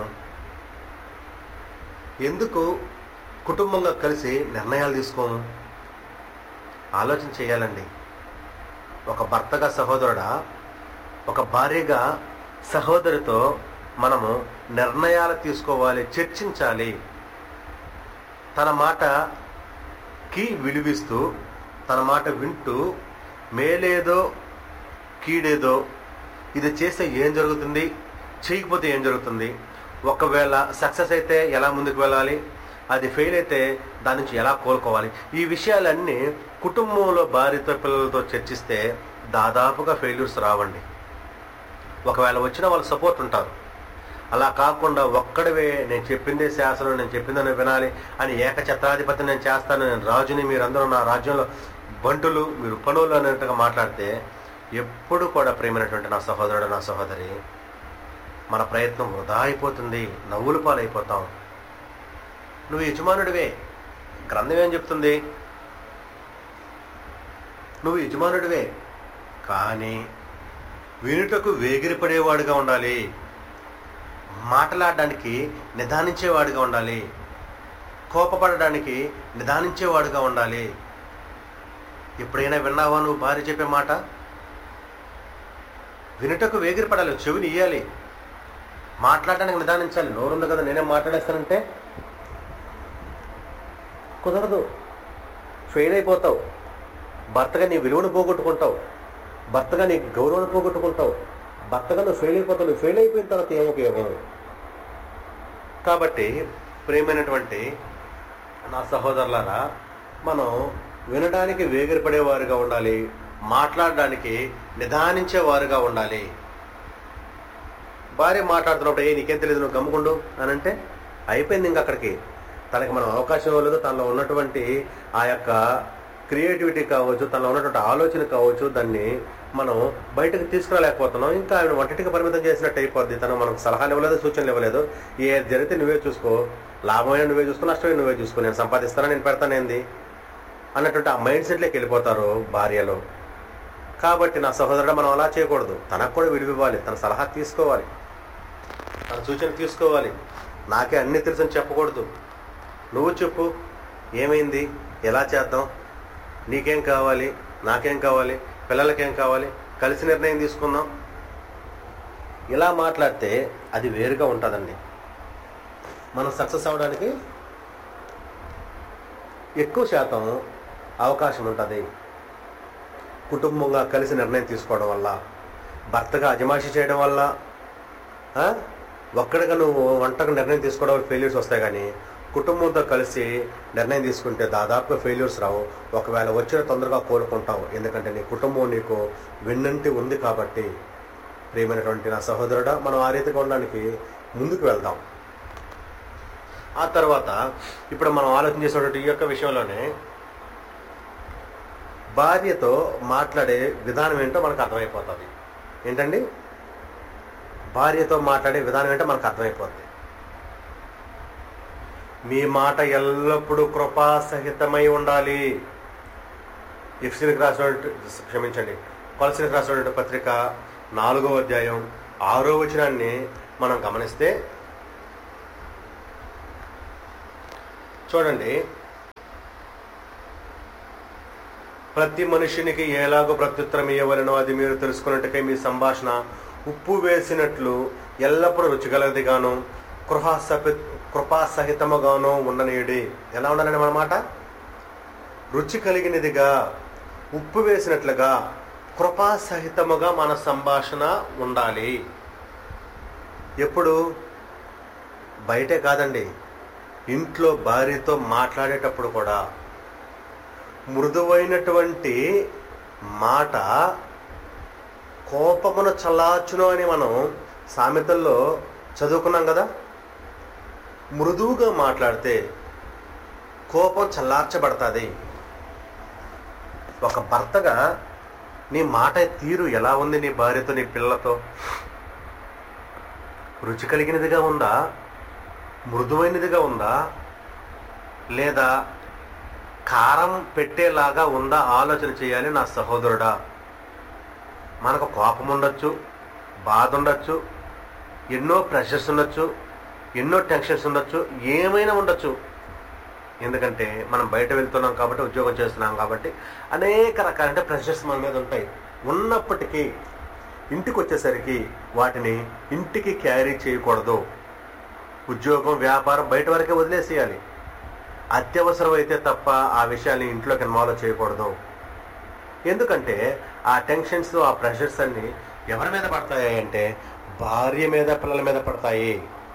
ఎందుకు కుటుంబంగా కలిసి నిర్ణయాలు తీసుకోము ఆలోచన చేయాలండి ఒక భర్తగా సహోదరుడా ఒక భార్యగా సహోదరితో మనము నిర్ణయాలు తీసుకోవాలి చర్చించాలి తన మాటకి విలువిస్తూ తన మాట వింటూ మేలేదో కీడేదో ఇది చేస్తే ఏం జరుగుతుంది చేయకపోతే ఏం జరుగుతుంది ఒకవేళ సక్సెస్ అయితే ఎలా ముందుకు వెళ్ళాలి అది ఫెయిల్ అయితే దాని నుంచి ఎలా కోలుకోవాలి ఈ విషయాలన్నీ కుటుంబంలో భార్యతో పిల్లలతో చర్చిస్తే దాదాపుగా ఫెయిల్యూర్స్ రావండి ఒకవేళ వచ్చిన వాళ్ళ సపోర్ట్ ఉంటారు అలా కాకుండా ఒక్కడవే నేను చెప్పిందే శాసనం నేను చెప్పిందని వినాలి అని ఏకఛత్రాధిపతి నేను చేస్తాను నేను రాజుని మీరందరూ నా రాజ్యంలో బంటులు మీరు పనులు అన్నట్టుగా మాట్లాడితే ఎప్పుడు కూడా ప్రేమైనటువంటి నా సహోదరుడు నా సహోదరి మన ప్రయత్నం వృధా అయిపోతుంది నవ్వులు పాలైపోతాం నువ్వు యజమానుడివే గ్రంథం ఏం చెప్తుంది నువ్వు యజమానుడివే కానీ వినుటకు వేగిరిపడేవాడుగా ఉండాలి మాట్లాడడానికి నిదానించేవాడిగా ఉండాలి కోపపడడానికి నిదానించేవాడుగా ఉండాలి ఎప్పుడైనా విన్నావా నువ్వు భార్య చెప్పే మాట వినుటకు వేగిరిపడాలి చెవిని ఇయ్యాలి మాట్లాడడానికి నిదానించాలి నోరుంది కదా నేనేం మాట్లాడేస్తానంటే కుదరదు ఫెయిల్ అయిపోతావు భర్తగా నీ విలువను పోగొట్టుకుంటావు భర్తగా నీ గౌరవాన్ని పోగొట్టుకుంటావు భర్తగా నువ్వు ఫెయిల్ అయిపోతావు నువ్వు ఫెయిల్ అయిపోయిన తర్వాత ఏం ఉపయోగం కాబట్టి ప్రేమైనటువంటి నా సహోదరులారా మనం వినడానికి వేగిరపడేవారుగా ఉండాలి మాట్లాడడానికి నిదానించేవారుగా ఉండాలి భార్య మాట్లాడుతున్నప్పుడు ఏ నీకేం తెలియదు నువ్వు గమ్ముకుండు అని అంటే అయిపోయింది ఇంకా అక్కడికి తనకి మనం అవకాశం ఇవ్వలేదు తనలో ఉన్నటువంటి ఆ యొక్క క్రియేటివిటీ కావచ్చు తనలో ఉన్నటువంటి ఆలోచన కావచ్చు దాన్ని మనం బయటకు తీసుకురాలేకపోతున్నాం ఇంకా ఆవిడ వంటికి పరిమితం చేసినట్టు అయిపోద్ది తను మనకు సలహాలు ఇవ్వలేదు సూచనలు ఇవ్వలేదు ఏ జరిగితే నువ్వే చూసుకో లాభమైన నువ్వే చూసుకో నష్టమైన నువ్వే చూసుకో నేను సంపాదిస్తానా నేను పెడతానేంది అన్నటువంటి ఆ మైండ్ సెట్లోకి వెళ్ళిపోతారు భార్యలు కాబట్టి నా సహోదరుడు మనం అలా చేయకూడదు తనకు కూడా విలువ ఇవ్వాలి తన సలహా తీసుకోవాలి తన సూచన తీసుకోవాలి నాకే అన్ని తెలుసని చెప్పకూడదు నువ్వు చెప్పు ఏమైంది ఎలా చేద్దాం నీకేం కావాలి నాకేం కావాలి పిల్లలకేం కావాలి కలిసి నిర్ణయం తీసుకుందాం ఇలా మాట్లాడితే అది వేరుగా ఉంటుందండి మనం సక్సెస్ అవ్వడానికి ఎక్కువ శాతం అవకాశం ఉంటుంది కుటుంబంగా కలిసి నిర్ణయం తీసుకోవడం వల్ల భర్తగా అజమాషి చేయడం వల్ల ఆ? ఒక్కడిగా నువ్వు వంటకు నిర్ణయం తీసుకోవడం వల్ల ఫెయిల్యూర్స్ వస్తాయి కానీ కుటుంబంతో కలిసి నిర్ణయం తీసుకుంటే దాదాపుగా ఫెయిల్యూర్స్ రావు ఒకవేళ వచ్చిన తొందరగా కోలుకుంటావు ఎందుకంటే నీ కుటుంబం నీకు వెన్నంటి ఉంది కాబట్టి ప్రియమైనటువంటి నా సహోదరుడా మనం ఆ రీతిగా ఉండడానికి ముందుకు వెళ్దాం ఆ తర్వాత ఇప్పుడు మనం ఆలోచన చేసేటువంటి ఈ యొక్క విషయంలోనే భార్యతో మాట్లాడే విధానం ఏంటో మనకు అర్థమైపోతుంది ఏంటండి భార్యతో మాట్లాడే విధానం ఏంటో మనకు అర్థమైపోతుంది మీ మాట ఎల్లప్పుడూ కృపాసహితమై ఉండాలి ఎఫ్సీలకు రాసినటువంటి క్షమించండి కొలసీలకు రాసినటువంటి పత్రిక నాలుగో అధ్యాయం ఆరో వచనాన్ని మనం గమనిస్తే చూడండి ప్రతి మనుషునికి ఎలాగో ప్రత్యుత్తరం ఇవ్వవలనో అది మీరు తెలుసుకున్నట్టుకై మీ సంభాషణ ఉప్పు వేసినట్లు ఎల్లప్పుడూ రుచిగలదిగాను కృహాసపి కృపాసహితముగాను ఉండనీయుడి ఎలా ఉండాలండి మన మాట రుచి కలిగినదిగా ఉప్పు వేసినట్లుగా కృపాసహితముగా మన సంభాషణ ఉండాలి ఎప్పుడు బయటే కాదండి ఇంట్లో భార్యతో మాట్లాడేటప్పుడు కూడా మృదువైనటువంటి మాట కోపమును చల్లార్చును అని మనం సామెతల్లో చదువుకున్నాం కదా మృదువుగా మాట్లాడితే కోపం చల్లార్చబడుతుంది ఒక భర్తగా నీ మాట తీరు ఎలా ఉంది నీ భార్యతో నీ పిల్లలతో రుచి కలిగినదిగా ఉందా మృదువైనదిగా ఉందా లేదా కారం పెట్టేలాగా ఉందా ఆలోచన చేయాలి నా సహోదరుడా మనకు కోపం ఉండొచ్చు బాధ ఉండొచ్చు ఎన్నో ప్రెషర్స్ ఉండొచ్చు ఎన్నో టెన్షన్స్ ఉండొచ్చు ఏమైనా ఉండొచ్చు ఎందుకంటే మనం బయట వెళ్తున్నాం కాబట్టి ఉద్యోగం చేస్తున్నాం కాబట్టి అనేక రకాలంటే ప్రెషర్స్ మన మీద ఉంటాయి ఉన్నప్పటికీ ఇంటికి వచ్చేసరికి వాటిని ఇంటికి క్యారీ చేయకూడదు ఉద్యోగం వ్యాపారం బయట వరకే వదిలేసేయాలి అత్యవసరం అయితే తప్ప ఆ విషయాన్ని ఇంట్లోకి ఇన్వాల్వ్ చేయకూడదు ఎందుకంటే ఆ టెన్షన్స్ ఆ ప్రెషర్స్ అన్ని ఎవరి మీద పడతాయి అంటే భార్య మీద పిల్లల మీద పడతాయి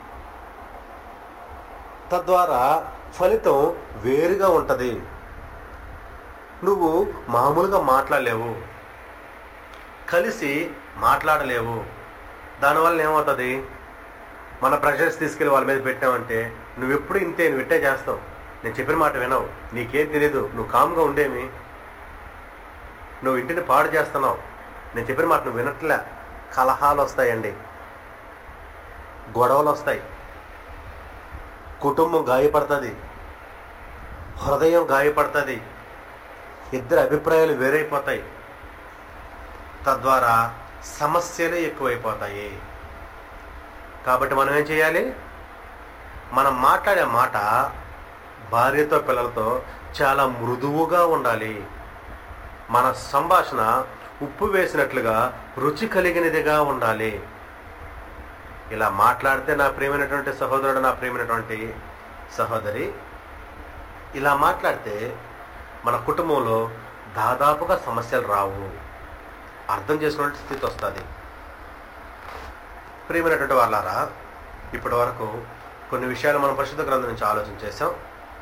తద్వారా ఫలితం వేరుగా ఉంటుంది నువ్వు మామూలుగా మాట్లాడలేవు కలిసి మాట్లాడలేవు దానివల్ల ఏమవుతుంది మన ప్రెషర్స్ తీసుకెళ్ళి వాళ్ళ మీద పెట్టామంటే నువ్వు ఎప్పుడు ఇంతే నువ్వు ఇట్టే చేస్తావు నేను చెప్పిన మాట వినవు నీకేం తెలియదు నువ్వు కామ్గా ఉండేమి నువ్వు ఇంటిని పాడు చేస్తున్నావు నేను చెప్పిన మాట నువ్వు వినట్లే కలహాలు వస్తాయండి గొడవలు వస్తాయి కుటుంబం గాయపడుతుంది హృదయం గాయపడుతుంది ఇద్దరు అభిప్రాయాలు వేరైపోతాయి తద్వారా సమస్యలు ఎక్కువైపోతాయి కాబట్టి మనం ఏం చేయాలి మనం మాట్లాడే మాట భార్యతో పిల్లలతో చాలా మృదువుగా ఉండాలి మన సంభాషణ ఉప్పు వేసినట్లుగా రుచి కలిగినదిగా ఉండాలి ఇలా మాట్లాడితే నా ప్రియమైనటువంటి సహోదరుడు నా ప్రియమైనటువంటి సహోదరి ఇలా మాట్లాడితే మన కుటుంబంలో దాదాపుగా సమస్యలు రావు అర్థం చేసుకునే స్థితి వస్తుంది ప్రియమైనటువంటి వాళ్ళారా ఇప్పటి వరకు కొన్ని విషయాలు మనం పరిశుద్ధ గ్రంథం నుంచి ఆలోచన చేసాం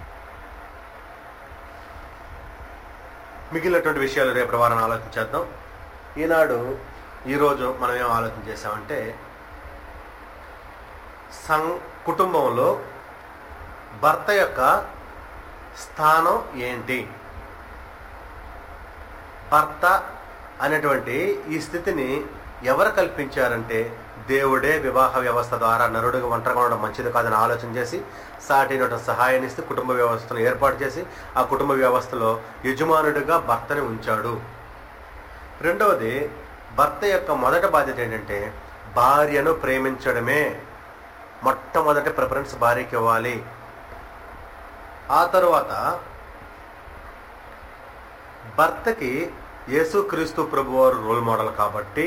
మిగిలినటువంటి విషయాలు రేపటి వారం ఆలోచించేద్దాం ఈనాడు ఈరోజు మనం ఏం ఆలోచన చేసామంటే సం కుటుంబంలో భర్త యొక్క స్థానం ఏంటి భర్త అనేటువంటి ఈ స్థితిని ఎవరు కల్పించారంటే దేవుడే వివాహ వ్యవస్థ ద్వారా నరుడుగా ఒంటరిగా ఉండడం మంచిది కాదని ఆలోచన చేసి సాటినటువంటి సహాయాన్ని ఇస్తూ కుటుంబ వ్యవస్థను ఏర్పాటు చేసి ఆ కుటుంబ వ్యవస్థలో యజమానుడిగా భర్తని ఉంచాడు రెండవది భర్త యొక్క మొదటి బాధ్యత ఏంటంటే భార్యను ప్రేమించడమే మొట్టమొదటి ప్రిఫరెన్స్ భార్యకి ఇవ్వాలి ఆ తరువాత భర్తకి యేసుక్రీస్తు ప్రభువారు రోల్ మోడల్ కాబట్టి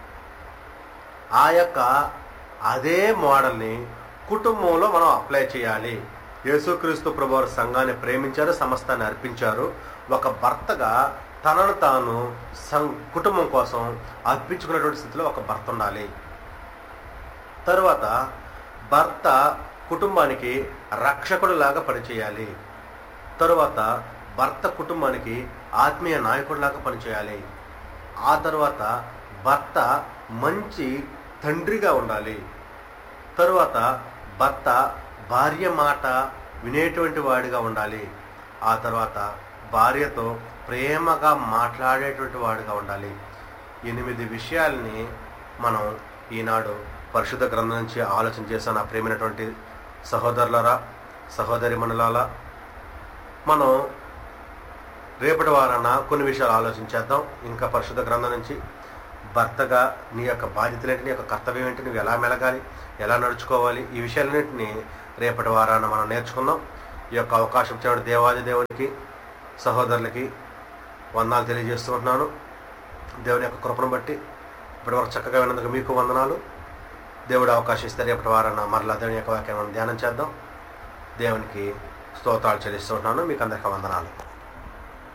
ఆ యొక్క అదే మోడల్ని కుటుంబంలో మనం అప్లై చేయాలి యేసుక్రీస్తు ప్రభువారు సంఘాన్ని ప్రేమించారు సమస్తాన్ని అర్పించారు ఒక భర్తగా తనను తాను సం కుటుంబం కోసం అర్పించుకున్నటువంటి స్థితిలో ఒక భర్త ఉండాలి తరువాత భర్త కుటుంబానికి రక్షకుడిలాగా పనిచేయాలి తరువాత భర్త కుటుంబానికి ఆత్మీయ నాయకుడిలాగా పనిచేయాలి ఆ తర్వాత భర్త మంచి తండ్రిగా ఉండాలి తరువాత భర్త భార్య మాట వినేటువంటి వాడిగా ఉండాలి ఆ తర్వాత భార్యతో ప్రేమగా మాట్లాడేటువంటి వాడిగా ఉండాలి ఎనిమిది విషయాల్ని మనం ఈనాడు పరిశుద్ధ గ్రంథం నుంచి ఆలోచన చేశాను నా ప్రేమైనటువంటి సహోదరులరా సహోదరి మనులారా మనం రేపటి వారాన కొన్ని విషయాలు ఆలోచించేద్దాం ఇంకా పరిశుద్ధ గ్రంథం నుంచి భర్తగా నీ యొక్క బాధ్యతలు ఏంటి నీ యొక్క కర్తవ్యం ఏంటి నువ్వు ఎలా మెలగాలి ఎలా నడుచుకోవాలి ఈ విషయాలన్నింటినీ రేపటి వారాన మనం నేర్చుకుందాం ఈ యొక్క అవకాశం ఇచ్చిన దేవాది దేవునికి సహోదరులకి వందనాలు తెలియజేస్తూ ఉంటున్నాను దేవుని యొక్క కృపను బట్టి ఇప్పటివరకు చక్కగా విన్నందుకు మీకు వందనాలు దేవుడు అవకాశం ఇస్తే రేపటి వారాన మరలా దేవుని యొక్క వాక్యం మనం ధ్యానం చేద్దాం దేవునికి స్తోత్రాలు చెల్లిస్తూ ఉంటున్నాను మీకు అందరికీ వందనాలు